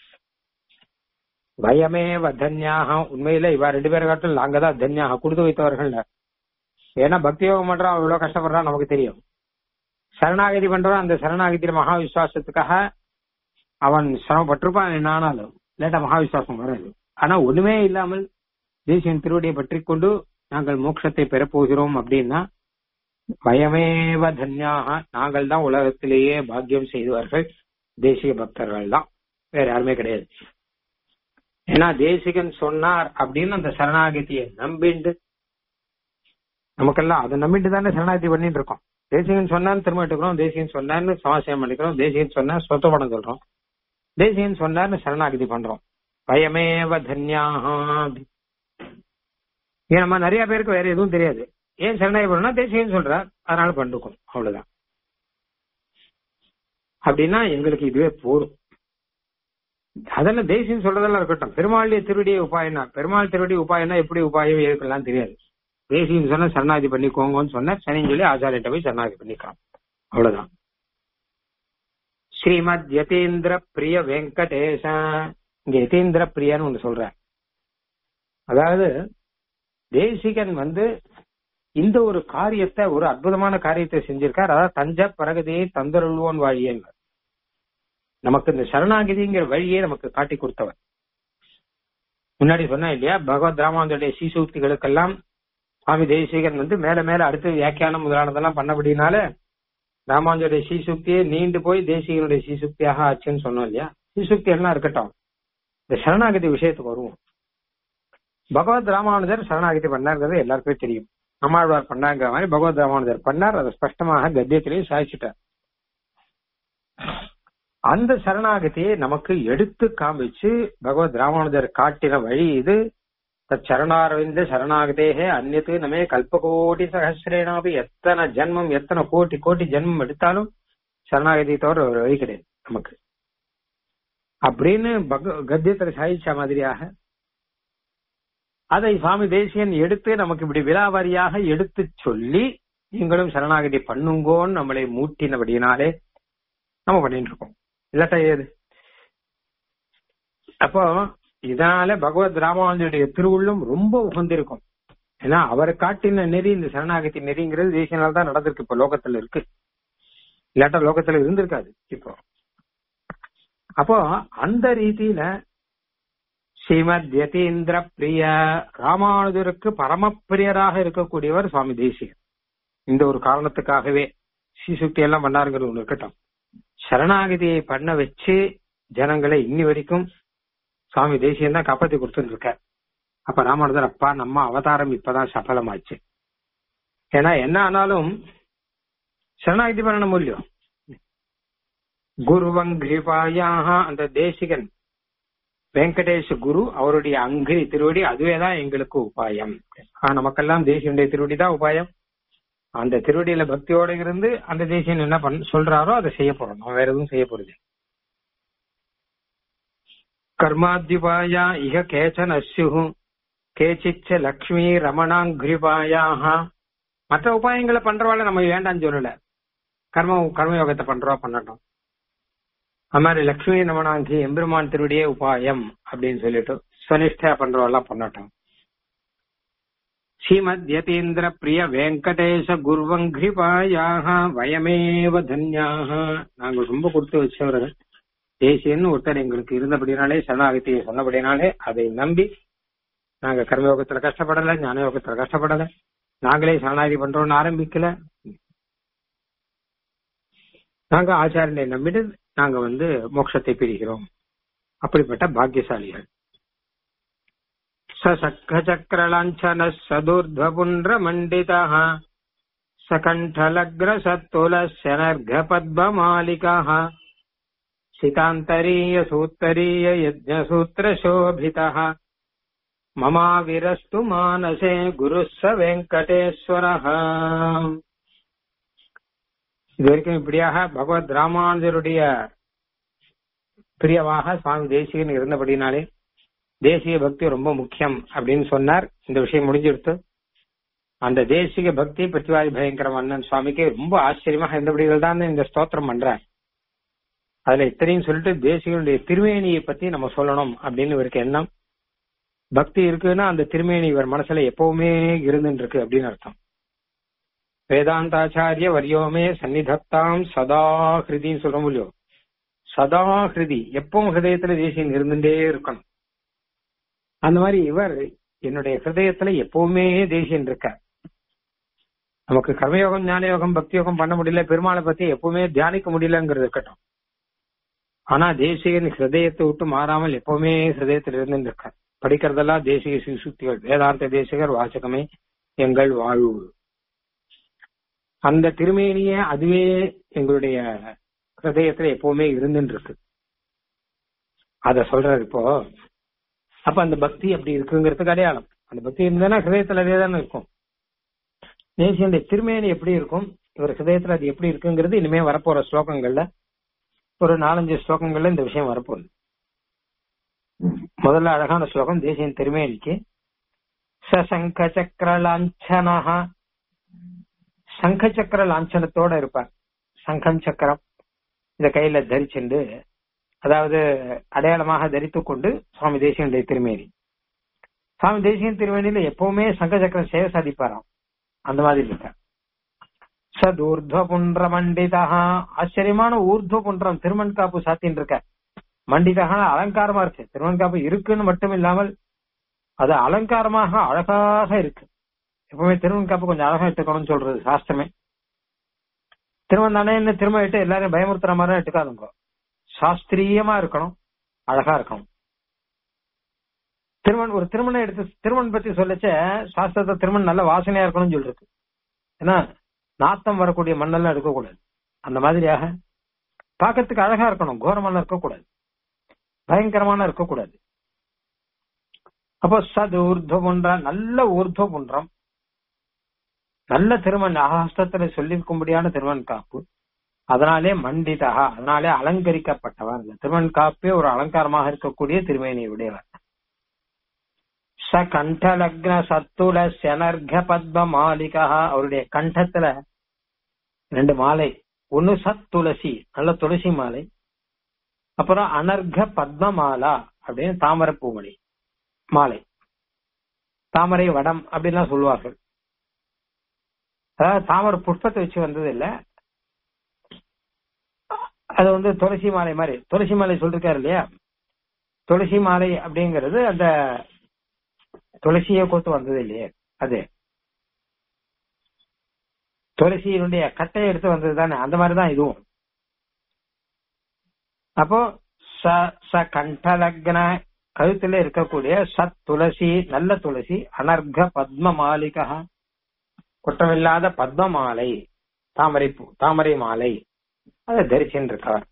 [SPEAKER 1] பயமேவ தன்யாக உண்மையில இவ ரெண்டு பேரை காட்டும் நாங்க தான் தன்யாக கொடுத்து வைத்தவர்கள் ஏன்னா பக்தி யோகம் பண்றோம் அவ்வளவு கஷ்டப்படுறான் நமக்கு தெரியும் சரணாகதி பண்றோம் அந்த சரணாகதியில மகா விசுவாசத்துக்காக அவன் சிரமப்பட்டிருப்பான் என்ன ஆனாலும் லேட்டா மகா விசுவாசம் வராது ஆனா ஒண்ணுமே இல்லாமல் தேசியன் திருவடியை பற்றி கொண்டு நாங்கள் மோட்சத்தை பெறப் போகிறோம் அப்படின்னா பயமேவ தன்யாக நாங்கள் தான் உலகத்திலேயே பாக்கியம் செய்தவர்கள் தேசிய பக்தர்கள் தான் வேற யாருமே கிடையாது ஏன்னா தேசிகன் சொன்னார் அப்படின்னு அந்த சரணாகதியை நம்பிண்டு நமக்கெல்லாம் அதை நம்பிட்டு தானே சரணாகதி பண்ணிட்டு இருக்கோம் தேசிகன் சொன்னான்னு திரும்ப எடுக்கிறோம் தேசிகன் சொன்னார்னு சமாசயம் பண்ணிக்கிறோம் தேசிகன் சொன்னா சொத்த படம் சொல்றோம் தேசிகன் சொன்னார்னு சரணாகதி பண்றோம் பயமேவ தன்யாக ஏன் நம்ம நிறைய பேருக்கு வேற எதுவும் தெரியாது ஏன் சரணாகி பண்ணா தேசியம் சொல்றார் அதனால பண்ணிருக்கோம் அவ்வளவுதான் அப்படின்னா எங்களுக்கு இதுவே போதும் அதெல்லாம் தேசியம் சொல்றதெல்லாம் இருக்கட்டும் பெருமாளுடைய திருவடியை உபாயம்னா பெருமாள் திருவடி உபாயம்னா எப்படி உபாயம் இருக்குலாம் தெரியாது தேசியம் சொன்னா சரணாகதி பண்ணிக்கோங்கன்னு சொன்னா சரின்னு சொல்லி ஆச்சாரியிட்ட போய் சரணாகதி பண்ணிக்கலாம் அவ்வளவுதான் ஸ்ரீமத் யதீந்திர பிரிய வெங்கடேச இங்க யதீந்திர பிரியன்னு ஒண்ணு சொல்ற அதாவது தேசிகன் வந்து இந்த ஒரு காரியத்தை ஒரு அற்புதமான காரியத்தை செஞ்சிருக்கார் அதாவது தஞ்ச பிரகதியை தந்தருள்வோன் வாழியன் நமக்கு இந்த சரணாகதிங்கிற வழியே நமக்கு காட்டி கொடுத்தவர் முன்னாடி சொன்னா இல்லையா பகவத் ராமானுடைய சீசூக்திகளுக்கெல்லாம் சுவாமி தேசிகன் வந்து மேல மேல அடுத்து வியாக்கியானம் முதலானதெல்லாம் பண்ணபடினால ராமானுஜருடைய சீசுக்தியே நீண்டு போய் தேசிகனுடைய சீசுக்தியாக ஆச்சுன்னு சொன்னோம் இல்லையா சீசுக்தி எல்லாம் இருக்கட்டும் இந்த சரணாகதி விஷயத்துக்கு வருவோம் பகவத் ராமானுஜர் சரணாகதி பண்ணாருங்கிறது எல்லாருக்குமே தெரியும் நம்மாழ்வார் பண்ணாங்கிற மாதிரி பகவத் ராமானுஜர் பண்ணார் அதை ஸ்பஷ்டமாக கத்தியத்திலேயே சாதிச்சுட்டார் அந்த சரணாகதியை நமக்கு எடுத்து காமிச்சு பகவத் ராமானுஜர் காட்டின வழி இது சரணாரவிந்த சரணாகதேகே அந்நத்து நமே கல்பகோடி சகசிரேனாபி எத்தனை ஜென்மம் எத்தனை கோடி கோடி ஜென்மம் எடுத்தாலும் சரணாகதி தவிர ஒரு வழி கிடையாது நமக்கு அப்படின்னு பக கத்தியத்தில் சாதிச்ச மாதிரியாக அதை சுவாமி தேசியன் எடுத்து நமக்கு இப்படி விலாவாரியாக எடுத்து சொல்லி நீங்களும் சரணாகதி பண்ணுங்கோன்னு நம்மளை மூட்டினபடியினாலே நம்ம பண்ணிட்டு இருக்கோம் இல்லாட்டா ஏது அப்போ இதனால பகவத் ராமானுஜருடைய திருவுள்ளம் ரொம்ப உகந்திருக்கும் ஏன்னா அவர் காட்டின நெறி இந்த சரணாகதி நெறிங்கிறது தேசியனால தான் நடந்திருக்கு இப்ப லோகத்துல இருக்கு இல்லாட்டா லோகத்துல இருந்திருக்காது இப்போ அப்போ அந்த ரீதியில ஸ்ரீமத் யதீந்திர பிரிய ராமானுஜருக்கு பரமப்பிரியராக இருக்கக்கூடியவர் சுவாமி தேசிகர் இந்த ஒரு காரணத்துக்காகவே ஸ்ரீசுக்தி எல்லாம் பண்ணாருங்கிறது ஒண்ணு இருக்கட்டும் சரணாகதியை பண்ண வச்சு ஜனங்களை இன்னி வரைக்கும் சுவாமி தேசியம் தான் காப்பாத்தி கொடுத்துட்டு இருக்கார் அப்ப ராமானுஜர் அப்பா நம்ம அவதாரம் இப்பதான் சஃலமாச்சு ஏன்னா என்ன ஆனாலும் சரணாகதி பண்ணணும் இல்லையோ குருவங்கிரிபாயாக அந்த தேசிகன் வெங்கடேஷ் குரு அவருடைய அங்கிரி திருவடி அதுவேதான் எங்களுக்கு உபாயம் நமக்கெல்லாம் தேசியனுடைய திருவடி தான் உபாயம் அந்த திருவடியில பக்தியோட இருந்து அந்த தேசியன் என்ன பண்ண சொல்றாரோ அதை செய்ய போறோம் நம்ம வேற எதுவும் செய்ய போறது கர்மாத்யுபாயா இக கேச்சன் அஸ்யு கேச்சிச்ச லக்ஷ்மி ரமணாங்கிரிபாயாக மற்ற உபாயங்களை பண்றவாள் நம்ம வேண்டாம்னு சொல்லல கர்ம கர்மயோகத்தை பண்றோம் பண்ணட்டும் அது மாதிரி லக்ஷ்மி ரமணாங்கி எம்பெருமான் திருவடியே உபாயம் அப்படின்னு சொல்லிட்டு ஸ்வனிஷ்டா பண்றவெல்லாம் பண்ணட்டும் ஸ்ரீமத் யதீந்திர பிரிய வெங்கடேச குருவங்கிரிபாயாக வயமேவ தன்யாக நாங்கள் ரொம்ப கொடுத்து வச்சவர்கள் தேசியன்னு ஒருத்தர் எங்களுக்கு இருந்தபடினாலே சரணாகத்தியை சொன்னபடினாலே அதை நம்பி நாங்க கர்மயோகத்துல கஷ்டப்படல ஞான யோகத்துல கஷ்டப்படல நாங்களே சரணாகதி பண்றோம்னு ஆரம்பிக்கல நாங்க ஆச்சாரியனை நம்பிட்டு நாங்க வந்து மோட்சத்தை பிரிக்கிறோம் அப்படிப்பட்ட பாக்கியசாலிகள் சக்கரலாஞ்சன சதுர்ಧ್ವபுன்ற மண்டிதா சகண்டலக்ர சத்துல சனர்க பத்மமாலிகா சிதாந்தரீய சூத்தரீய யஜ்ஞசூத்திர சோபிதः மமாவிரஸ்து மானசே குரு ச வெங்கடேஸ்வரः இது வரைக்கும் இப்படியாக பகவத் ராமானுஜருடைய பிரியமாக சுவாமி தேசிகன் இருந்தபடினாலே தேசிய பக்தி ரொம்ப முக்கியம் அப்படின்னு சொன்னார் இந்த விஷயம் முடிஞ்சிடுத்து அந்த தேசிக பக்தி பிரதிவாதி பயங்கர மன்னன் சுவாமிக்கு ரொம்ப ஆச்சரியமாக இருந்தபடிகள் தான் இந்த ஸ்தோத்திரம் பண்றார் அதுல இத்தனையும் சொல்லிட்டு தேசிகனுடைய திருமேனியை பத்தி நம்ம சொல்லணும் அப்படின்னு இவருக்கு எண்ணம் பக்தி இருக்குன்னா அந்த திருமேனி இவர் மனசுல எப்பவுமே இருந்துட்டு இருக்கு அப்படின்னு அர்த்தம் வேதாந்தாச்சாரிய வரியோமே சன்னிதத்தாம் சதா ஹிருதின்னு சொல்றோம் இல்லையோ சதா ஹிருதி எப்பவும் ஹிருதயத்துல தேசியன் இருந்துட்டே இருக்கணும் அந்த மாதிரி இவர் என்னுடைய ஹிருதயத்துல எப்பவுமே தேசியன் இருக்கார் நமக்கு கர்மயோகம் ஞான யோகம் பக்தி யோகம் பண்ண முடியல பெருமாளை பத்தி எப்பவுமே தியானிக்க முடியலங்கிறது இருக்கட்டும் ஆனா தேசிகன் ஹிருதயத்தை விட்டு மாறாமல் எப்பவுமே ஹிருதயத்தில் இருந்து இருக்கார் படிக்கிறதெல்லாம் தேசிக சுத்திகள் வேதாந்த தேசிகர் வாசகமே எங்கள் வாழ்வு அந்த திருமேனிய அதுவே எங்களுடைய ஹிருதயத்துல எப்பவுமே இருந்துட்டு இருக்கு அத சொல்றாரு இப்போ அப்ப அந்த பக்தி அப்படி இருக்குங்கிறதுக்கு அடையாளம் அந்த பக்தி இருந்ததுன்னா ஹிருதயத்துல அதே தானே இருக்கும் தேசியனுடைய திருமேனி எப்படி இருக்கும் இவர் ஹிருதயத்துல அது எப்படி இருக்குங்கிறது இனிமே வரப்போற ஸ்லோகங்கள்ல ஒரு நாலஞ்சு ஸ்லோகங்கள்ல இந்த விஷயம் வரப்போகுது முதல்ல அழகான ஸ்லோகம் தேசியன் திருமேனிக்கு சசங்க சக்கர லாஞ்சனஹா சங்க சக்கர லாஞ்சனத்தோட இருப்பார் சங்கம் சக்கரம் இந்த கையில தரிச்சுண்டு அதாவது அடையாளமாக தரித்துக் கொண்டு சுவாமி தேசியனுடைய திருமேனி சுவாமி தேசியன் திருமேனியில எப்பவுமே சங்க சக்கரம் சேவை சாதிப்பாராம் அந்த மாதிரி இருக்கார் சதூர்துவ புன்ற மண்டிதா ஆச்சரியமான ஊர்துவ புன்றம் திருமண் காப்பு சாத்தின்னு இருக்க மண்டிதா அலங்காரமா இருக்கு திருமண் காப்பு இருக்குன்னு மட்டும் இல்லாமல் அது அலங்காரமாக அழகாக இருக்கு எப்பவுமே திருமண் காப்பு கொஞ்சம் அழகா இட்டுக்கணும்னு சொல்றது சாஸ்திரமே திருமணம் தானே என்ன திரும்ப இட்டு எல்லாரும் பயமுறுத்துற மாதிரி இட்டுக்காதுங்க சாஸ்திரியமா இருக்கணும் அழகா இருக்கணும் திருமண் ஒரு திருமணம் எடுத்து திருமணம் பத்தி சொல்லச்ச சாஸ்திரத்தை திருமணம் நல்ல வாசனையா இருக்கணும்னு சொல்லிருக்கு ஏன்னா நாத்தம் வரக்கூடிய மண்ணெல்லாம் இருக்கக்கூடாது அந்த மாதிரியாக பார்க்கறதுக்கு அழகா இருக்கணும் கோரமான இருக்கக்கூடாது பயங்கரமான இருக்கக்கூடாது அப்போ சது ஊர்துவ புன்றம் நல்ல ஊர்துவ புன்றம் நல்ல திருமண் அகஸ்தத்துல சொல்லிருக்கும்படியான திருமண் காப்பு அதனாலே மண்டிதா அதனாலே அலங்கரிக்கப்பட்டவர் இந்த திருமண் காப்பே ஒரு அலங்காரமாக இருக்கக்கூடிய திருமேனி உடையவர் ச கண்டலக்ன சத்துல செனர்க பத்ம மாலிகா அவருடைய கண்டத்துல ரெண்டு மாலை ஒன்னு சத் துளசி நல்ல துளசி மாலை அப்புறம் அனர்க பத்ம மாலா அப்படின்னு தாமரை பூமணி மாலை தாமரை வடம் அப்படின்லாம் சொல்லுவார்கள் அதாவது தாமரை புஷ்பத்தை வச்சு வந்தது இல்ல அது வந்து துளசி மாலை மாதிரி துளசி மாலை சொல்லிருக்காரு இல்லையா துளசி மாலை அப்படிங்கிறது அந்த துளசியை கோத்து வந்தது இல்லையே அது துளசியினுடைய கட்டையை எடுத்து வந்தது தானே அந்த மாதிரிதான் இதுவும் அப்போ ச ச கண்டலக்ன கழுத்துல இருக்கக்கூடிய சத் துளசி நல்ல துளசி அனர்க பத்ம மாலிகா குற்றமில்லாத பத்ம மாலை தாமரை பூ தாமரை மாலை அதை தரிசின்னு இருக்கவர்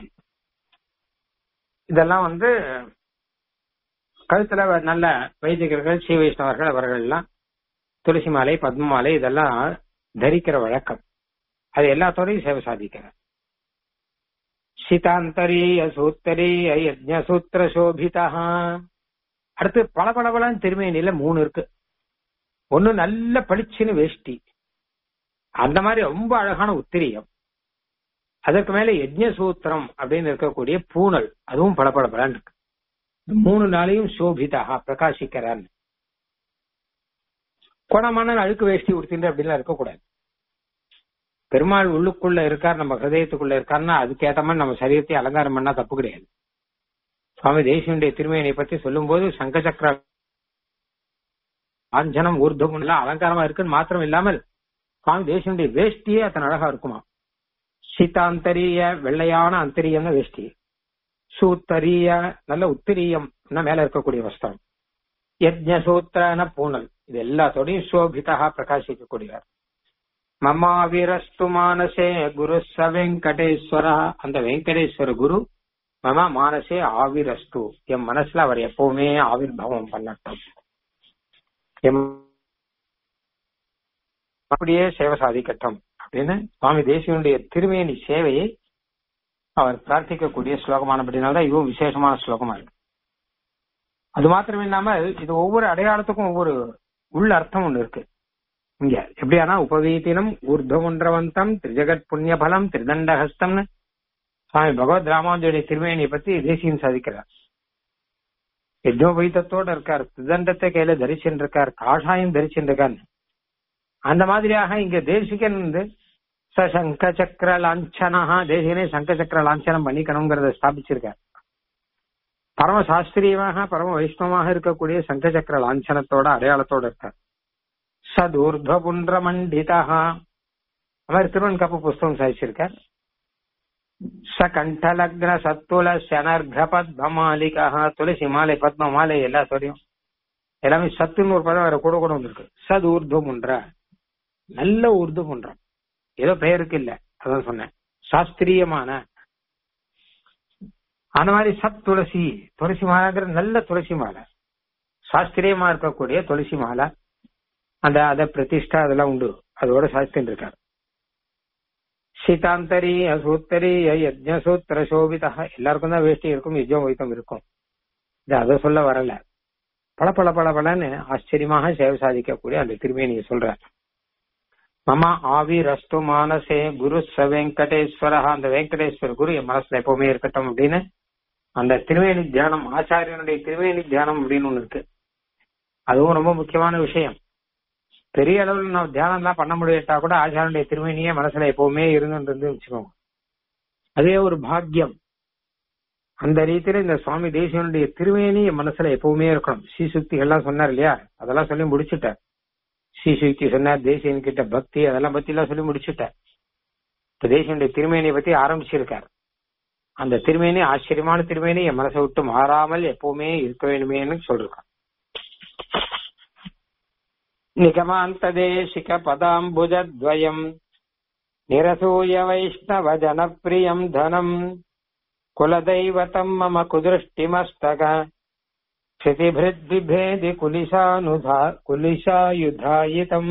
[SPEAKER 1] இதெல்லாம் வந்து கழுத்துல நல்ல வைதிகர்கள் ஸ்ரீ வைஷ்ணவர்கள் அவர்கள் எல்லாம் துளசி மாலை பத்ம மாலை இதெல்லாம் தரிக்கிற வழக்கம் அது எல்லாத்தோடையும் சேவை சாதிக்கிறார் சிதாந்தரிய சூத்தரிய யஜ்ஞ சூத்திர சோபிதா அடுத்து பல பலபலன்னு திருமேனில மூணு இருக்கு ஒண்ணு நல்ல பளிச்சுன்னு வேஷ்டி அந்த மாதிரி ரொம்ப அழகான உத்திரியம் அதற்கு மேல யஜ்ஞ சூத்திரம் அப்படின்னு இருக்கக்கூடிய பூனல் அதுவும் பல பல இருக்கு மூணு நாளையும் சோபிதா பிரகாசிக்கிறான் குணமான அழுக்கு வேஷ்டி உடுத்திட்டு அப்படிலாம் இருக்கக்கூடாது பெருமாள் உள்ளுக்குள்ள இருக்கார் நம்ம ஹிருதயத்துக்குள்ள இருக்காருன்னா அதுக்கேற்ற மாதிரி நம்ம சரீரத்தை அலங்காரம் பண்ணா தப்பு கிடையாது சுவாமி தேசியனுடைய திருமையினை பத்தி சொல்லும் போது சங்கசக்கர ஆஞ்சனம் ஊர்தம் எல்லாம் அலங்காரமா இருக்குன்னு மாத்திரம் இல்லாமல் சுவாமி தேசியனுடைய வேஷ்டியே அத்தனை அழகா இருக்குமா சீதாந்தரிய வெள்ளையான அந்தரியம்னு வேஷ்டி சூத்தரிய நல்ல உத்திரியம் மேல இருக்கக்கூடிய வஸ்திரம் யஜ்ஞ சூத்திரன பூனல் இது எல்லாத்தோடையும் சோபிதா பிரகாசிக்கக்கூடியவர் மமாவிரஸ்து மானசே குரு ச வெங்கடேஸ்வர அந்த வெங்கடேஸ்வர குரு மம மானசே ஆவிரஸ்து என் மனசுல அவர் எப்பவுமே ஆவிர்வாவம் பண்ணட்டும் எம் அப்படியே சேவை சாதிக்கட்டும் அப்படின்னு சுவாமி தேசியனுடைய திருமேனி சேவையை அவர் பிரார்த்திக்கக்கூடிய ஸ்லோகமானபடினால்தான் இதுவும் விசேஷமான ஸ்லோகமா இருக்கு அது மாத்திரம் இல்லாமல் இது ஒவ்வொரு அடையாளத்துக்கும் ஒவ்வொரு உள்ள அர்த்தம் ஒண்ணு இருக்கு இங்க எப்படியானா உபவீதினம் ஊர்துவன்றவந்தம் திரிஜகத் புண்ணிய பலம் திரிதண்டஹஸ்தம்னு சுவாமி பகவத் ராமானுஜருடைய திருமேனியை பத்தி தேசியம் சாதிக்கிறார் யஜ்னோபைத்தத்தோட இருக்கார் திரிதண்டத்தை கையில தரிச்சுட்டு இருக்கார் காஷாயம் தரிச்சுட்டு இருக்கார் அந்த மாதிரியாக இங்க தேசிகன் வந்து ச சங்க சக்கர லாஞ்சனா தேசிகனே சங்க சக்கர லாஞ்சனம் பண்ணிக்கணுங்கிறத ஸ்தாபிச்சிருக்கார் பரம சாஸ்திரியமாக பரம வைஷ்ணவமாக இருக்கக்கூடிய சங்க சக்கர லாஞ்சனத்தோட அடையாளத்தோட இருக்கார் சதூர்த புன்ற மண்டிதா மாதிரி திருவன் கப்ப புஸ்தகம் சாதிச்சிருக்கார் ச கண்டலக்ன சத்துல சனர்க பத்ம மாலிகா துளசி மாலை பத்ம மாலை எல்லாத்தோடையும் எல்லாமே சத்துன்னு ஒரு பதம் வேற கூட கூட வந்திருக்கு சத் ஊர்துவம் பண்ற நல்ல ஊர்து பண்றோம் ஏதோ பெயருக்கு இல்ல அதான் சொன்னேன் சாஸ்திரியமான அந்த மாதிரி சத் துளசி துளசி மாலைங்கிற நல்ல துளசி மாலை சாஸ்திரியமா இருக்கக்கூடிய துளசி மாலை அந்த அத பிரதிஷ்டா அதெல்லாம் உண்டு அதோட சாஸ்திரம் இருக்காரு சீதாந்தரி சூத்தரி யஜ்ஞ சூத்திர சோபிதா எல்லாருக்கும் தான் வேஷ்டி இருக்கும் யஜ்யம் வைத்தம் இருக்கும் இது அதை சொல்ல வரல பல பல பல பலன்னு ஆச்சரியமாக சேவை சாதிக்கக்கூடிய அந்த திருமேனியை சொல்றார் மம ஆவிரஸ்து மானசே குரு ச வெங்கடேஸ்வர அந்த வெங்கடேஸ்வர குரு என் மனசுல எப்பவுமே இருக்கட்டும் அப்படின்னு அந்த திருவேணி தியானம் ஆச்சாரியனுடைய திருவேணி தியானம் அப்படின்னு ஒண்ணு இருக்கு அதுவும் ரொம்ப முக்கியமான விஷயம் பெரிய அளவில் நம்ம தியானம் எல்லாம் பண்ண முடியாட்டா கூட ஆச்சாரனுடைய திருமணியே மனசுல எப்பவுமே இருந்துட்டு வச்சுக்கோங்க அதே ஒரு பாக்கியம் அந்த ரீதியில இந்த சுவாமி தேசியனுடைய திருமேனி என் மனசுல எப்பவுமே இருக்கணும் ஸ்ரீசுக்தி எல்லாம் சொன்னார் இல்லையா அதெல்லாம் சொல்லி முடிச்சுட்டார் ஸ்ரீசுக்தி சொன்னார் தேசியன் கிட்ட பக்தி அதெல்லாம் பத்தி எல்லாம் சொல்லி முடிச்சுட்டார் இப்ப தேசியனுடைய திருமேனியை பத்தி ஆரம்பிச்சிருக்கார் அந்த திருமேனி ஆச்சரியமான திருமேனி என் மனசை விட்டு மாறாமல் எப்பவுமே இருக்க வேண்டுமேன்னு சொல்லிருக்கான் நிகமாந்ததேசிக பதாம்புஜத்வயம் நிரசூய வைஷ்ணவ ஜனப்பிரியம் தனம் குலதைவதம் மம குதிருஷ்டிமஸ்தக क्षितिभृद्बिभेदि குலிசானுதா குலிசாயுதாயிதம்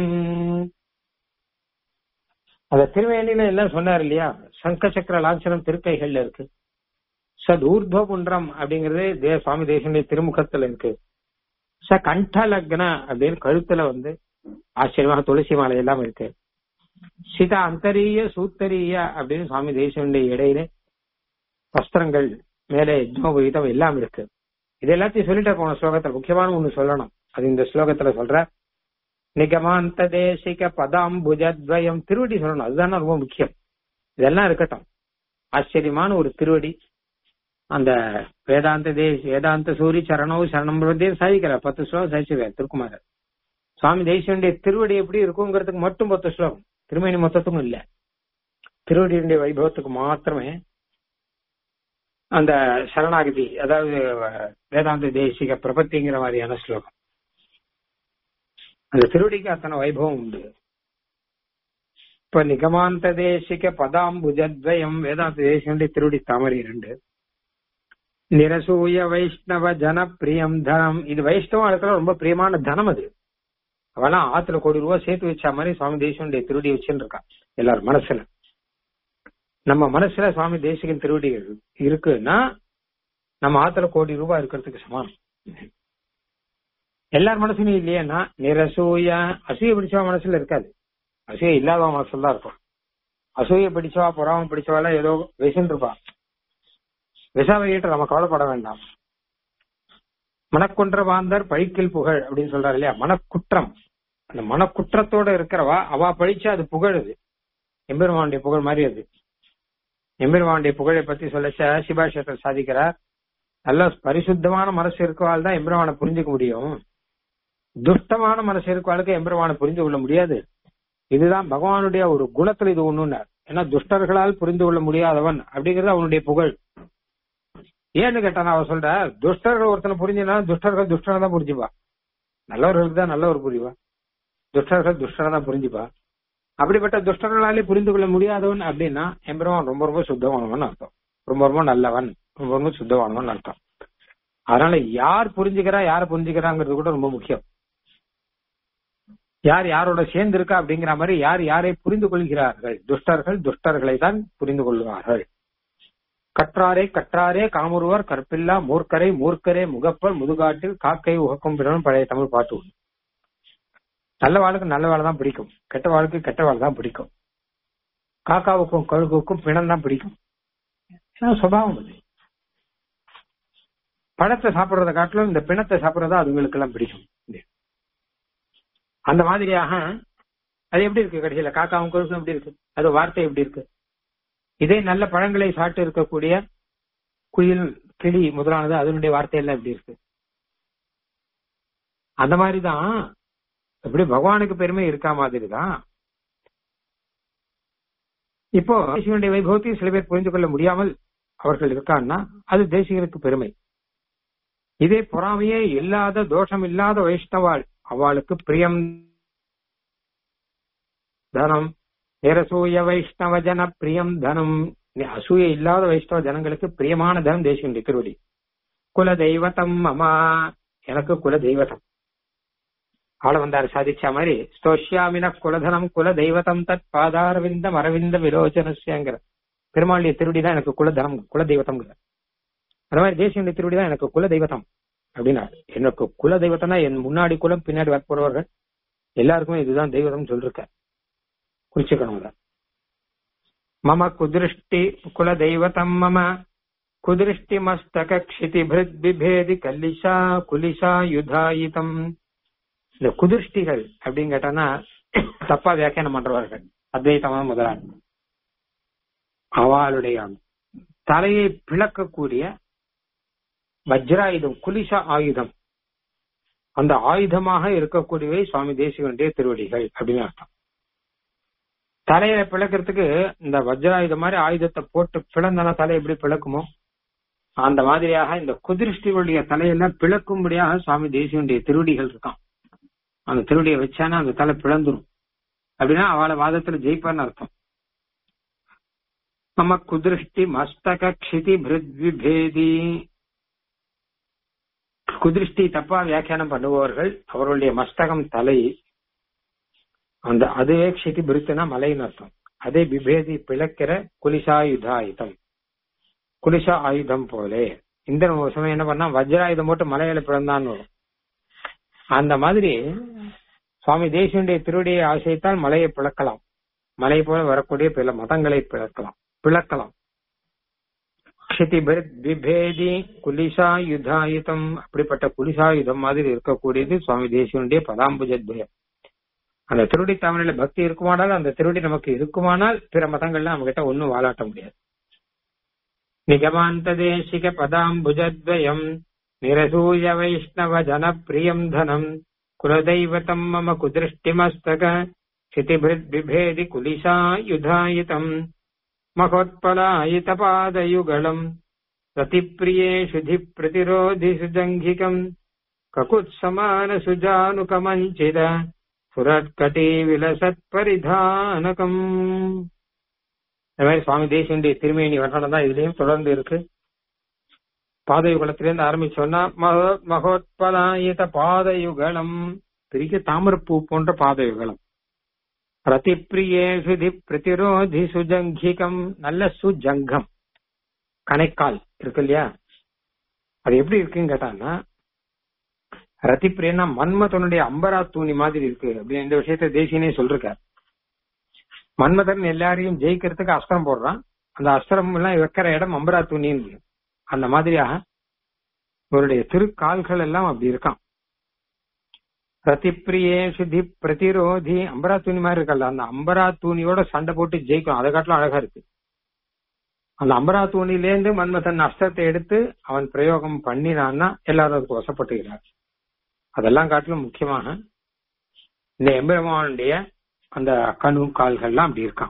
[SPEAKER 1] அந்த திருவேணியில எல்லாம் சொன்னார் இல்லையா சங்க சக்கர லாஞ்சனம் திருக்கைகள்ல இருக்கு சதூர்துவ புன்றம் அப்படிங்கிறது தே சுவாமி தேசனுடைய திருமுகத்துல இருக்கு ச கண்டலக்ன அப்படின்னு கழுத்துல வந்து ஆச்சரியமாக துளசி மாலை எல்லாம் இருக்கு சித அந்தரிய சூத்தரிய அப்படின்னு சுவாமி தேசனுடைய இடையில வஸ்திரங்கள் மேலே யஜ்னோபவீதம் எல்லாம் இருக்கு இது எல்லாத்தையும் சொல்லிட்டு போன ஸ்லோகத்துல முக்கியமான ஒண்ணு சொல்லணும் அது இந்த ஸ்லோகத்துல சொல்ற நிகமாந்த தேசிக பதாம்புஜத்வயம் திருவடி சொல்லணும் அதுதானே ரொம்ப முக்கியம் இதெல்லாம் இருக்கட்டும் ஆச்சரியமான ஒரு திருவடி அந்த வேதாந்த தேசி வேதாந்த சூரி சரணோ சரணம் சாதிக்கிறார் பத்து ஸ்லோகம் சாதிச்சிருக்கார் திருக்குமாரர் சுவாமி தேசியனுடைய திருவடி எப்படி இருக்குங்கிறதுக்கு மட்டும் பத்து ஸ்லோகம் திருமணி மொத்தத்துக்கும் இல்ல திருவடியுடைய வைபவத்துக்கு மாத்திரமே அந்த சரணாகதி அதாவது வேதாந்த தேசிக பிரபத்திங்கிற மாதிரியான ஸ்லோகம் அந்த திருவடிக்கு அத்தனை வைபவம் உண்டு இப்ப நிகமாந்த தேசிக பதாம்புஜத்வயம் வேதாந்த தேசிகனுடைய திருவடி தாமரை ரெண்டு நிரசூய வைஷ்ணவ ஜன பிரியம் தனம் இது வைஷ்ணவ இருக்கிற ரொம்ப பிரியமான தனம் அது அவெல்லாம் ஆத்துல கோடி ரூபாய் சேர்த்து வச்ச மாதிரி சுவாமி தேசிகனுடைய திருவடி வச்சுன்னு இருக்கான் எல்லாரும் மனசுல நம்ம மனசுல சுவாமி தேசிகன் திருவடிகள் இருக்குன்னா நம்ம ஆத்துல கோடி ரூபாய் இருக்கிறதுக்கு சமானம் எல்லார் மனசுலயும் இல்லையேன்னா நிரசூய அசூய பிடிச்சவா மனசுல இருக்காது அசூய இல்லாதவன் மனசுல தான் இருக்கும் அசூய பிடிச்சவா புறாம பிடிச்சவால ஏதோ விஷன் இருப்பா விஷ வகையிட்டு நம்ம கவலைப்பட வேண்டாம் மனக்குன்ற வாந்தர் பழிக்கில் புகழ் அப்படின்னு சொல்றாரு இல்லையா மனக்குற்றம் அந்த மனக்குற்றத்தோட இருக்கிறவா அவ பழிச்சா அது புகழுது எம்பெருமானுடைய புகழ் மாதிரி அது எம்பெருமானுடைய புகழை பத்தி சொல்லச்ச சிபாஷத்தில் சாதிக்கிறார் நல்ல பரிசுத்தமான மனசு இருக்கவாள் தான் எம்பெருமானை புரிஞ்சுக்க முடியும் துஷ்டமான மனசு இருக்கவாளுக்கு எம்பெருமானை புரிந்து கொள்ள முடியாது இதுதான் பகவானுடைய ஒரு குணத்துல இது ஒண்ணுன்னார் ஏன்னா துஷ்டர்களால் புரிந்து கொள்ள முடியாதவன் அப்படிங்கிறது அவனுடைய புகழ் ஏன்னு கேட்டான் அவன் சொல்ற துஷ்டர்கள் ஒருத்தனை புரிஞ்சுனா துஷ்டர்கள் துஷ்டனை தான் புரிஞ்சுப்பா நல்லவர்களுக்கு தான் நல்லவர் புரிவா துஷ்டர்கள் துஷ்டனை தான் புரிஞ்சுப்பா அப்படிப்பட்ட துஷ்டர்களாலே புரிந்து கொள்ள முடியாதவன் அப்படின்னா எம்பெருமான் ரொம்ப ரொம்ப சுத்தமானவன் அர்த்தம் ரொம்ப ரொம்ப நல்லவன் ரொம்ப ரொம்ப சுத்தமானவன் அர்த்தம் அதனால யார் புரிஞ்சுக்கிறா யார புரிஞ்சுக்கிறாங்கிறது கூட ரொம்ப முக்கியம் யார் யாரோட சேர்ந்து இருக்கா அப்படிங்கிற மாதிரி யார் யாரை புரிந்து கொள்கிறார்கள் துஷ்டர்கள் துஷ்டர்களை தான் புரிந்து கொள்வார்கள் கற்றாரே கற்றாரே காமுருவர் கற்பில்லா மூர்க்கரை மூர்க்கரே முகப்பர் முதுகாட்டில் காக்கை உகக்கும் பிறனும் பழைய தமிழ் பாட்டு உண்டு நல்ல வாழ்க்கை நல்ல வேலை தான் பிடிக்கும் கெட்ட வாழ்க்கை கெட்ட வேலை தான் பிடிக்கும் காக்காவுக்கும் கழுகுக்கும் பிணம் தான் பிடிக்கும் சுபாவம் அது பழத்தை சாப்பிடுறத காட்டிலும் இந்த பிணத்தை சாப்பிடுறதா அதுங்களுக்கு எல்லாம் பிடிக்கும் அந்த மாதிரியாக அது எப்படி இருக்கு கடைசியில காக்காவும் கழுகும் எப்படி இருக்கு அது வார்த்தை எப்படி இருக்கு இதே நல்ல பழங்களை சாப்பிட்டு இருக்கக்கூடிய குயில் கிளி முதலானது அதனுடைய வார்த்தையெல்லாம் எப்படி இருக்கு அந்த மாதிரிதான் எப்படி பகவானுக்கு பெருமை இருக்கா மாதிரி தான் இப்போ தேசிகனுடைய வைபவத்தை சில பேர் புரிந்து கொள்ள முடியாமல் அவர்கள் இருக்கான்னா அது தேசிகனுக்கு பெருமை இதே பொறாமையே இல்லாத தோஷம் இல்லாத வைஷ்ணவாள் அவளுக்கு பிரியம் தனம் நிரசூய வைஷ்ணவ ஜன பிரியம் தனம் அசூய இல்லாத வைஷ்ணவ ஜனங்களுக்கு பிரியமான தனம் தேசிகனுடைய திருவடி குல தெய்வத்தம் அம்மா எனக்கு குல தெய்வத்தம் ஆள வந்தார் சாதிச்ச மாதிரி ஸ்தோஷ்யாமின குலதனம் குல தெய்வத்தம் தத் பாதாரவிந்தம் அரவிந்த விரோச்சனசியங்கிற பெருமாளுடைய திருவடி தான் எனக்கு குலதனம் குல தெய்வத்தம் அந்த மாதிரி தேசியனுடைய திருவடி தான் எனக்கு குல தெய்வத்தம் அப்படின்னா எனக்கு குல தெய்வத்தம்னா என் முன்னாடி குலம் பின்னாடி வரப்போறவர்கள் எல்லாருக்குமே இதுதான் தெய்வத்தம் சொல்லிருக்க குறிச்சுக்கணும் அதை மம குதிருஷ்டி குல தெய்வத்தம் மம குதிருஷ்டி மஸ்தக க்ஷிதி பிருத் பிபேதி கல்லிஷா குலிஷா யுதாயிதம் இந்த குதிருஷ்டிகள் அப்படின்னு கேட்டானா தப்பா வியாக்கியானம் பண்றவர்கள் அத்வைத்தமான முதலாளி அவளுடைய தலையை பிளக்கக்கூடிய வஜ்ராயுதம் குலிச ஆயுதம் அந்த ஆயுதமாக இருக்கக்கூடியவை சுவாமி தேசிகனுடைய திருவடிகள் அப்படின்னு அர்த்தம் தலையை பிளக்கிறதுக்கு இந்த வஜ்ராயுதம் மாதிரி ஆயுதத்தை போட்டு பிளந்தான தலை எப்படி பிளக்குமோ அந்த மாதிரியாக இந்த குதிருஷ்டிகளுடைய தலையெல்லாம் பிளக்கும்படியாக சுவாமி தேசிகனுடைய திருவடிகள் இருக்கான் அந்த திருவடியை வச்சானா அந்த தலை பிளந்துரும் அப்படின்னா அவளை வாதத்துல ஜெயிப்பான்னு அர்த்தம் மம குதிருஷ்டி மஸ்தக க்ஷிதி விபேதி குதிருஷ்டி தப்பா வியாக்கியானம் பண்ணுபவர்கள் அவர்களுடைய மஸ்தகம் தலை அந்த அதுவே க்ஷிதி பிருத்துனா மலைன்னு அர்த்தம் அதே விபேதி பிளக்கிற குலிசாயுதாயுதம் குலிசா ஆயுதம் போலே இந்த சமயம் என்ன பண்ணா வஜ்ராயுதம் போட்டு மலையில பிறந்தான்னு வரும் அந்த மாதிரி சுவாமி தேசியனுடைய திருவடியை ஆசைத்தால் மலையை பிளக்கலாம் மலை போல வரக்கூடிய பிற மதங்களை பிளக்கலாம் பிளக்கலாம் க்ஷிதிபிருத் விபேதி குலிசாயுதாயுதம் அப்படிப்பட்ட குலிசாயுதம் மாதிரி இருக்கக்கூடியது சுவாமி தேசியனுடைய பதாம்புஜத்வயம் அந்த திருடி தாமரையில பக்தி இருக்குமானால் அந்த திருடி நமக்கு இருக்குமானால் பிற மதங்கள்லாம் நம்ம கிட்ட ஒன்னும் வாலாட்ட முடியாது நிகமாந்த தேசிக பதாம்புஜத்வயம் நிரசூய வைஷ்ணவ ஜனப்பிரியம் தனம் குலதைவதம் மம குதிருஷ்டிமஸ்தக சிதிபிருத் விபேதி குலிசாயுதாயுதம் மகோத்பலாயித பாதயுகளம் ரதிப்பிரியேஷு தி பிரதிரோதி சுஜங்கிகம் ககுத்சமான சுஜானுகமஞ்சித சுரட்கட்டி விலசத் பரிதானகம் இந்த மாதிரி சுவாமி தேசியனுடைய திருமேனி வர்ணனம் தான் இதுலயும் தொடர்ந்து இருக்கு பாதயுகலத்திலிருந்து ஆரம்பிச்சோம்னா மகோ மகோத்பலாயித பாதயுகலம் பெரிய தாமரப்பூ போன்ற பாதயுகலம் ரதிப்பிரியேஷு தி பிரதிரோதி சுஜங்கிகம் நல்ல சுஜங்கம் கணைக்கால் இருக்கு இல்லையா அது எப்படி இருக்குன்னு கேட்டான்னா ரத்திப்பிரியனா மன்மதனுடைய அம்பரா தூணி மாதிரி இருக்கு அப்படின்னு இந்த விஷயத்த தேசியனே சொல்றார் மன்மதன் எல்லாரையும் ஜெயிக்கிறதுக்கு அஸ்திரம் போடுறான் அந்த அஸ்திரம் எல்லாம் வைக்கிற இடம் அம்பரா தூணின்னு அந்த மாதிரியாக இவருடைய திருக்கால்கள் எல்லாம் அப்படி இருக்கான் ரத்திப்பிரியே சுதி பிரதிரோதி அம்பரா தூணி மாதிரி இருக்கல்ல அந்த அம்பரா தூணியோட சண்டை போட்டு ஜெயிக்கும் அதை காட்டிலும் அழகா இருக்கு அந்த அம்பரா தூணிலேருந்து மன்மதன் அஸ்திரத்தை எடுத்து அவன் பிரயோகம் பண்ணினான்னா எல்லாரும் அதுக்கு வசப்பட்டுகிறார் அதெல்லாம் காட்டிலும் முக்கியமாக இந்த எம்பெருமானுடைய அந்த கணு கால்கள்லாம் அப்படி இருக்கான்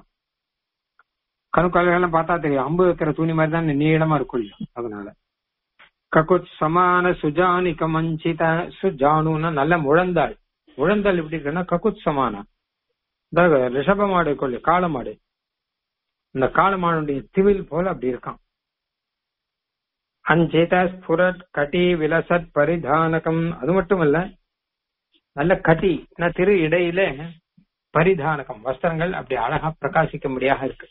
[SPEAKER 1] கணு கால்கள்லாம் பார்த்தா தெரியும் அம்பு வைக்கிற துணி மாதிரி தான் நீளமா இருக்கும் இல்லையா அதனால ககுத் சமான சுஜானிக மஞ்சித சுஜானுன்னா நல்ல முழந்தாள் முழந்தாள் எப்படி இருக்குன்னா ககுத் சமான ரிஷப மாடு கொள்ளு காளை மாடு இந்த காளை மாடுடைய திவில் போல அப்படி இருக்கான் அஞ்சித ஸ்புரட் கட்டி விலசத் பரிதானகம் அது மட்டும் இல்ல நல்ல கட்டி திரு இடையில பரிதானகம் வஸ்திரங்கள் அப்படி அழகா பிரகாசிக்கும்படியாக இருக்கு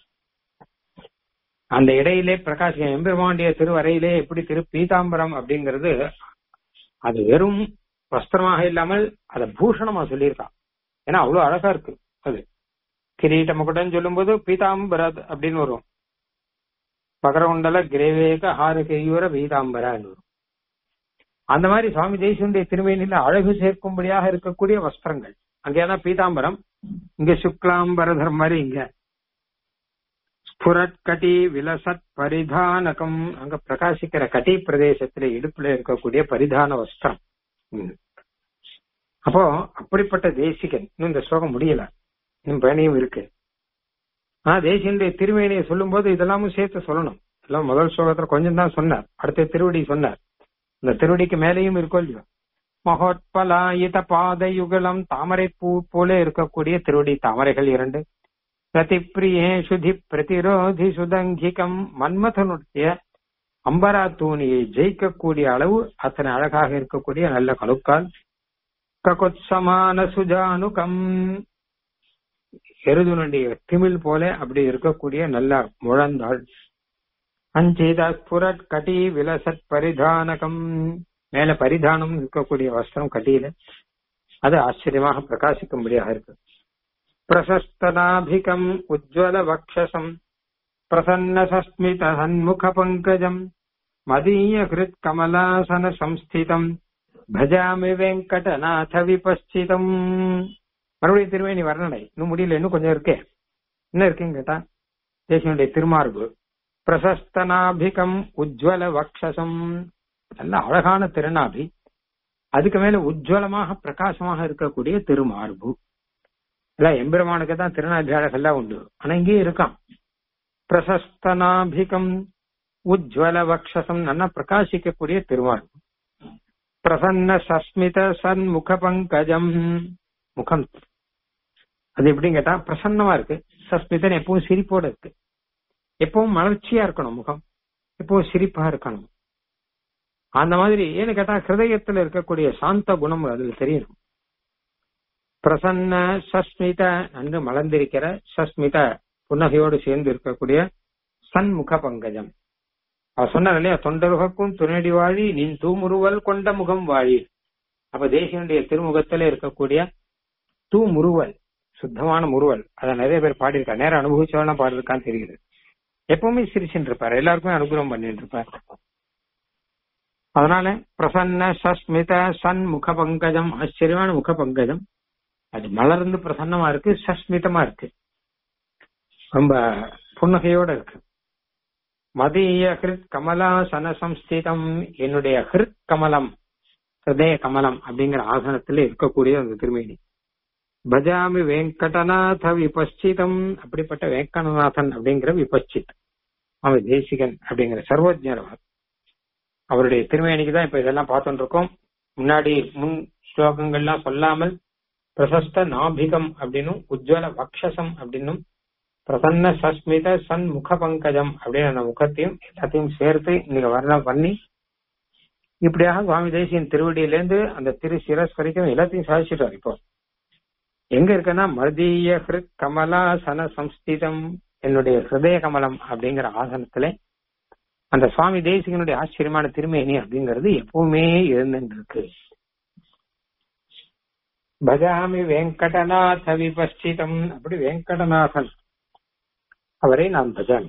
[SPEAKER 1] அந்த இடையிலே பிரகாசிக்க எம்பெருமாண்டிய திருவரையிலே எப்படி திரு பீதாம்பரம் அப்படிங்கிறது அது வெறும் வஸ்திரமாக இல்லாமல் அதை பூஷணமா சொல்லியிருக்கான் ஏன்னா அவ்வளவு அழகா இருக்கு அது கிரீட்ட முகடன் சொல்லும்போது பீதாம்பரத் அப்படின்னு வரும் பகரகுண்டல கிரேவேக ஹாரகையூர பீதாம்பரான்னு வரும் அந்த மாதிரி சுவாமி தேசியனுடைய திருமேனில அழகு சேர்க்கும்படியாக இருக்கக்கூடிய வஸ்திரங்கள் அங்கேதான் பீதாம்பரம் இங்க சுக்லாம்பரதர் மாதிரி இங்க ஸ்புரட் கட்டி விலசத் பரிதானகம் அங்க பிரகாசிக்கிற கட்டி பிரதேசத்துல இடுப்புல இருக்கக்கூடிய பரிதான வஸ்திரம் அப்போ அப்படிப்பட்ட தேசிகன் இன்னும் இந்த ஸ்லோகம் முடியல இன்னும் பயணியும் இருக்கு ஆனா தேசியனுடைய திருமேனியை சொல்லும் போது இதெல்லாமும் சேர்த்து சொல்லணும் எல்லாம் முதல் ஸ்லோகத்துல கொஞ்சம் தான் சொன்னார் அடுத்த திருவடி சொன்னார் இந்த திருவடிக்கு மேலேயும் இருக்கும் இல்லையோ மகோத்பலாயித பாதயுகலம் தாமரை பூ போல இருக்கக்கூடிய திருவடி தாமரைகள் இரண்டு பிரதிப்பிரியே சுதி பிரதிரோதி சுதங்கிகம் மன்மதனுடைய அம்பரா தூணியை ஜெயிக்கக்கூடிய அளவு அத்தனை அழகாக இருக்கக்கூடிய நல்ல கணுக்கால் ககொத்சமான சுஜானுகம் எருதுனுடைய திமிழ் போல அப்படி இருக்கக்கூடிய நல்ல முழந்தாள் அஞ்சித புரட் கட்டி விலசத் பரிதானகம் மேல பரிதானம் இருக்கக்கூடிய வஸ்திரம் கட்டியில அது ஆச்சரியமாக பிரகாசிக்கும்படியாக இருக்கு பிரசஸ்தனாபிகம் உஜ்வல வக்ஷசம் பிரசன்ன சஸ்மித சண்முக பங்கஜம் மதீய கிருத் கமலாசன சம்ஸ்திதம் பஜாமி வெங்கடநாத விபஸ்சிதம் மறுபடியும் திருவேணி வர்ணனை இன்னும் முடியல இன்னும் கொஞ்சம் இருக்கே என்ன இருக்குன்னு கேட்டா தேசியனுடைய திருமார்பு பிரசஸ்தனாபிகம் உஜ்வல வக்ஷசம் நல்ல அழகான திருநாபி அதுக்கு மேல உஜ்வலமாக பிரகாசமாக இருக்கக்கூடிய திருமார்பு எல்லாம் எம்பெருமானுக்கு தான் திருநாபி அழகெல்லாம் உண்டு ஆனா இங்கேயும் இருக்கான் பிரசஸ்தனாபிகம் உஜ்வல வக்ஷசம் நல்லா பிரகாசிக்கக்கூடிய திருமார்பு பிரசன்ன சஸ்மித சன்முக பங்கஜம் முகம் அது எப்படின்னு கேட்டா பிரசன்னமா இருக்கு சஸ்மிதன் எப்பவும் சிரிப்போட இருக்கு எப்பவும் மலர்ச்சியா இருக்கணும் முகம் எப்பவும் சிரிப்பா இருக்கணும் அந்த மாதிரி ஏன்னு கேட்டா ஹிருதயத்துல இருக்கக்கூடிய சாந்த குணம் அதுல தெரியணும் பிரசன்ன சஸ்மித நன்கு மலர்ந்திருக்கிற சஸ்மித புன்னகையோடு சேர்ந்து இருக்கக்கூடிய சன்முக பங்கஜம் அவர் சொன்னார் இல்லையா தொண்டருகக்கும் துணடி வாழி நின் தூமுருவல் கொண்ட முகம் வாழி அப்ப தேசியனுடைய திருமுகத்துல இருக்கக்கூடிய தூமுருவல் சுத்தமான முருவல் அதை நிறைய பேர் பாடியிருக்காரு நேரம் அனுபவிச்சவனா பாடிருக்கான்னு தெரியுது எப்பவுமே சிரிச்சுட்டு இருப்பாரு எல்லாருக்குமே அனுகிரகம் பண்ணிட்டு இருப்பார் அதனால பிரசன்ன சஸ்மித சன் முக பங்கஜம் ஆச்சரியமான முக பங்கஜம் அது மலர்ந்து பிரசன்னமா இருக்கு சஸ்மிதமா இருக்கு ரொம்ப புன்னகையோட இருக்கு மதிய ஹிருத் கமலா சன சம்ஸ்திதம் என்னுடைய ஹிருத் கமலம் ஹிருதய கமலம் அப்படிங்கிற ஆசனத்துல இருக்கக்கூடிய அந்த திருமேனி பஜாமி வெங்கடநாத விபஸ்சிதம் அப்படிப்பட்ட வெங்கடநாதன் அப்படிங்கிற விபஸ்சித் அவன் தேசிகன் அப்படிங்கிற சர்வஜர் அவர் அவருடைய திருமேனிக்கு தான் இப்ப இதெல்லாம் பார்த்துட்டு இருக்கோம் முன்னாடி முன் ஸ்லோகங்கள்லாம் சொல்லாமல் பிரசஸ்த நாபிகம் அப்படின்னும் உஜ்வல வக்ஷசம் அப்படின்னும் பிரசன்ன சஸ்மித சன் முக பங்கஜம் அப்படின்னு அந்த முகத்தையும் எல்லாத்தையும் சேர்த்து இன்னைக்கு வர்ணம் பண்ணி இப்படியாக சுவாமி தேசியன் திருவடியிலேருந்து அந்த திரு சிரஸ் வரைக்கும் எல்லாத்தையும் சாதிச்சிட்டார் இப்போ எங்க இருக்குன்னா மதிய ஹிருத் கமலா சன சம்ஸ்திதம் என்னுடைய ஹிருதய கமலம் அப்படிங்கிற ஆசனத்துல அந்த சுவாமி தேசிகனுடைய ஆச்சரியமான திருமேனி அப்படிங்கிறது எப்பவுமே இருந்துட்டு இருக்கு பஜாமி வெங்கடநாத விபஸ்டிதம் அப்படி வெங்கடநாதன் அவரை நான் பஜாமி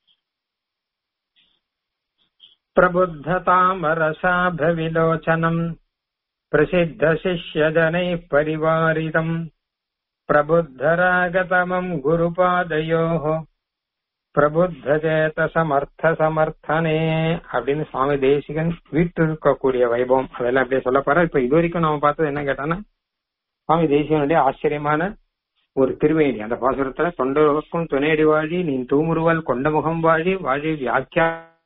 [SPEAKER 1] பிரபுத்ததாமரசாபவிலோச்சனம் பிரசித்த சிஷ்யஜனை பரிவாரிதம் பிரபுத்தராகதமம் குருபாதயோः பிரபுத்தஜேத சமர்த்த சமர்த்தனே அப்படின்னு சுவாமி தேசிகன் வீட்டு இருக்கக்கூடிய வைபவம் அதெல்லாம் அப்படியே சொல்ல போற இப்ப இது வரைக்கும் நாம பார்த்தது என்ன கேட்டான்னா சுவாமி தேசிகனுடைய ஆச்சரியமான ஒரு திருவேணி அந்த பாசுரத்துல தொண்டருக்கும் துணையடி வாழி நீ தூமுருவல் கொண்ட முகம் வாழி வாழி வியாக்கியா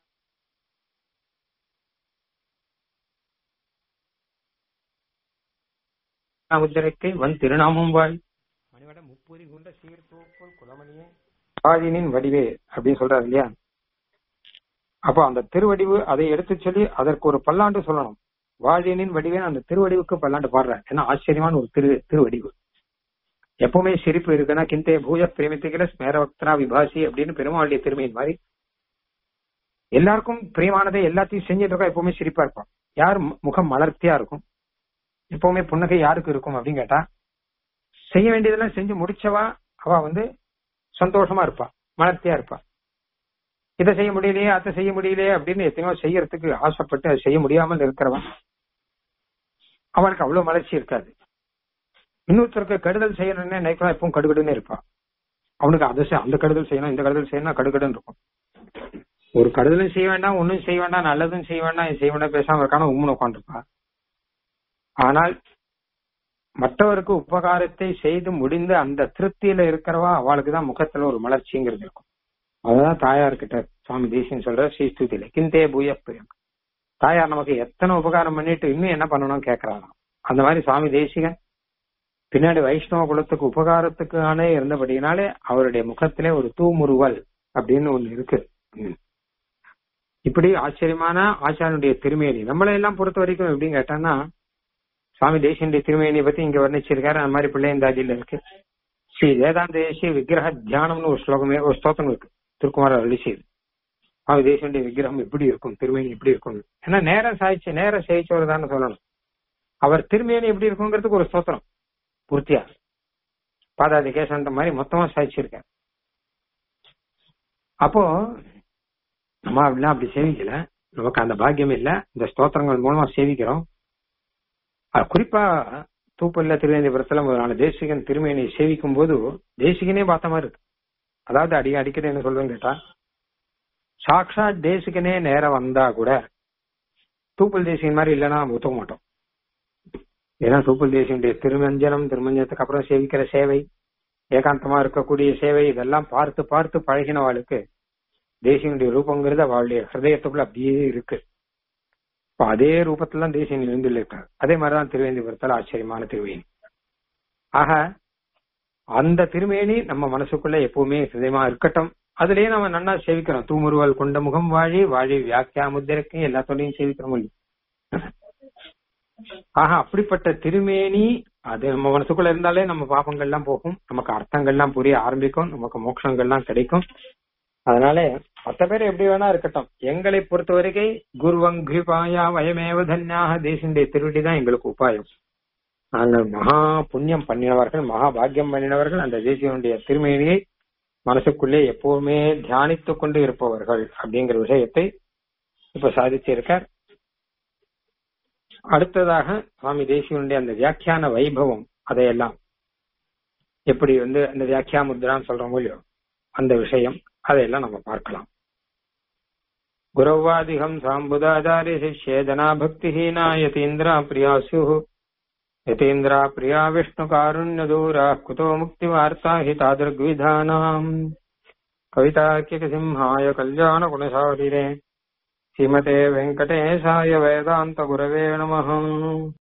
[SPEAKER 1] முத்திரைக்கை வன் திருநாமம் வாழ் மணிவட முப்பூரி குண்ட சீர்தூப்பல் குலமணியே வாழினின் வடிவே அப்படின்னு சொல்றாரு இல்லையா அப்போ அந்த திருவடிவு அதை எடுத்து சொல்லி அதற்கு ஒரு பல்லாண்டு சொல்லணும் வாழினின் வடிவே அந்த திருவடிவுக்கு பல்லாண்டு பாடுற ஏன்னா ஆச்சரியமான ஒரு திரு திருவடிவு எப்பவுமே சிரிப்பு இருக்குன்னா கிந்தே பூஜ பிரேமித்துக்கிற ஸ்மேரவக்தனா விபாசி அப்படின்னு பெருமாளுடைய திருமையின் மாதிரி எல்லாருக்கும் பிரியமானதை எல்லாத்தையும் செஞ்சுட்டு இருக்கா எப்பவுமே சிரிப்பா இருப்பான் யார் முகம் மலர்த்தியா இருக்கும் எப்பவுமே புன்னகை யாருக்கு இருக்கும் அப்படின்னு கேட்டா செய்ய வேண்டியதெல்லாம் செஞ்சு முடிச்சவா அவ வந்து சந்தோஷமா இருப்பா மலர்த்தியா இருப்பா இதை செய்ய முடியலையே அதை செய்ய முடியலையே அப்படின்னு எத்தனையோ செய்யறதுக்கு ஆசைப்பட்டு அதை செய்ய முடியாமல் இருக்கிறவன் அவனுக்கு அவ்வளவு மலர்ச்சி இருக்காது இன்னொருத்தருக்கு கெடுதல் செய்யணும்னு நினைக்கலாம் எப்பவும் கடுகடுன்னு இருப்பான் அவனுக்கு அதை அந்த கெடுதல் செய்யணும் இந்த கெடுதல் செய்யணும் கடுகடுன்னு இருக்கும் ஒரு கடுதலும் செய்ய வேண்டாம் ஒன்னும் செய்ய வேண்டாம் நல்லதும் செய்ய வேண்டாம் இது செய்ய வேண்டாம் பேசாம இருக்கான உம்முன்னு உட்காந்துருப்பா ஆனால் மற்றவருக்கு உபகாரத்தை செய்து முடிந்து அந்த திருப்தியில இருக்கிறவா அவளுக்கு தான் முகத்துல ஒரு மலர்ச்சிங்கிறது இருக்கும் அதுதான் தாயார் கிட்ட சுவாமி தேசியம் சொல்ற ஸ்ரீஸ்துதியில கிந்தே பூயப்பிரியம் தாயார் நமக்கு எத்தனை உபகாரம் பண்ணிட்டு இன்னும் என்ன பண்ணணும் கேட்கறாராம் அந்த மாதிரி சுவாமி தேசிகன் பின்னாடி வைஷ்ணவ குலத்துக்கு உபகாரத்துக்கானே இருந்தபடினாலே அவருடைய முகத்திலே ஒரு தூமுருவல் அப்படின்னு ஒண்ணு இருக்கு இப்படி ஆச்சரியமான ஆச்சாரனுடைய திருமேனி நம்மளை எல்லாம் பொறுத்த வரைக்கும் எப்படின்னு கேட்டான்னா சுவாமி தேசியனுடைய திருமேனியை பத்தி இங்க வர்ணிச்சிருக்காரு அந்த மாதிரி பிள்ளையந்தாதியில இருக்கு ஸ்ரீ வேதாந்த தேசிய விக்கிரக தியானம்னு ஒரு ஸ்லோகமே ஒரு ஸ்தோத்திரம் இருக்கு திருக்குமார அழிச்சது சுவாமி தேசியனுடைய விக்கிரகம் எப்படி இருக்கும் திருமேனி எப்படி இருக்கும் ஏன்னா நேரம் சாய்ச்சி நேரம் சேவிச்சவர் தானே சொல்லணும் அவர் திருமேனி எப்படி இருக்குங்கிறதுக்கு ஒரு ஸ்தோத்திரம் பூர்த்தியா பாதாதி கேசந்த மாதிரி மொத்தமா சாய்ச்சிருக்காரு அப்போ நம்ம அப்படிலாம் அப்படி சேவிக்கல நமக்கு அந்த பாக்கியம் இல்ல இந்த ஸ்தோத்திரங்கள் மூலமா சேவிக்கிறோம் குறிப்பா தூப்பல்ல திருவேந்திபுரத்துல நாலு தேசிகன் திருமேனியை சேவிக்கும் போது தேசிகனே பார்த்த மாதிரி இருக்கு அதாவது அடி அடிக்கடி என்ன சொல்றேன்னு கேட்டா சாக்ஷாத் தேசிகனே நேரம் வந்தா கூட தூப்பல் தேசிகன் மாதிரி இல்லைன்னா நம்ம ஒத்துக்க மாட்டோம் ஏன்னா தூப்பல் தேசியனுடைய திருமஞ்சனம் திருமஞ்சனத்துக்கு அப்புறம் சேவிக்கிற சேவை ஏகாந்தமா இருக்கக்கூடிய சேவை இதெல்லாம் பார்த்து பார்த்து பழகினவாளுக்கு தேசியனுடைய ரூபங்கிறது அவளுடைய ஹிருதயத்துக்குள்ள அப்படியே இருக்கு இப்ப அதே ரூபத்துல தான் தேசியன் இருந்துள்ளிருக்கார் அதே மாதிரிதான் திருவேந்திபுரத்தில் ஆச்சரியமான திருவேணி ஆக அந்த திருமேனி நம்ம மனசுக்குள்ள எப்பவுமே சிதயமா இருக்கட்டும் அதுலயே நம்ம நன்னா சேவிக்கிறோம் தூமுருவல் கொண்ட முகம் வாழி வாழி வியாக்கியா முத்திரைக்கு எல்லாத்தோடையும் சேவிக்கிறோம் இல்லையா? ஆக அப்படிப்பட்ட திருமேனி அது நம்ம மனசுக்குள்ள இருந்தாலே நம்ம பாபங்கள்லாம் போகும் நமக்கு அர்த்தங்கள்லாம் புரிய ஆரம்பிக்கும் நமக்கு மோட்சங்கள்லாம் கிடைக்கும் அதனால மத்த பேர் எப்படி வேணா இருக்கட்டும் எங்களை பொறுத்தவரைக்கும் குருவங்கிருபாயா வயமேவ தன்யாக தேசியுடைய திருவடி தான் எங்களுக்கு உபாயம் நாங்கள் மகா புண்ணியம் பண்ணினவர்கள் மகா பாக்கியம் பண்ணினவர்கள் அந்த தேசியனுடைய திருமேனியை மனசுக்குள்ளே எப்பவுமே தியானித்துக் கொண்டு இருப்பவர்கள் அப்படிங்கிற விஷயத்தை இப்ப சாதிச்சிருக்கார் அடுத்ததாக சுவாமி தேசியனுடைய அந்த வியாக்கியான வைபவம் அதையெல்லாம் எப்படி வந்து அந்த வியாக்கியா முத்ரான்னு சொல்றோமோ இல்லையோ அந்த விஷயம் அதையெல்லாம் நம்ம பார்க்கலாம் குரவாதிகம் சாம்புதாச்சாரிய சிஷ்யேதனா பக்திஹீனா யதீந்திரா பிரியாசு யதீந்திரா பிரியா விஷ்ணு காருண்ய தூரா குதோ முக்தி வார்த்தா ஹி தாதிருக்விதானாம் கவிதாக்கிய சிம்ஹாய கல்யாண குணசாலிரே ஸ்ரீமதே வெங்கடேசாய வேதாந்த குரவே நமः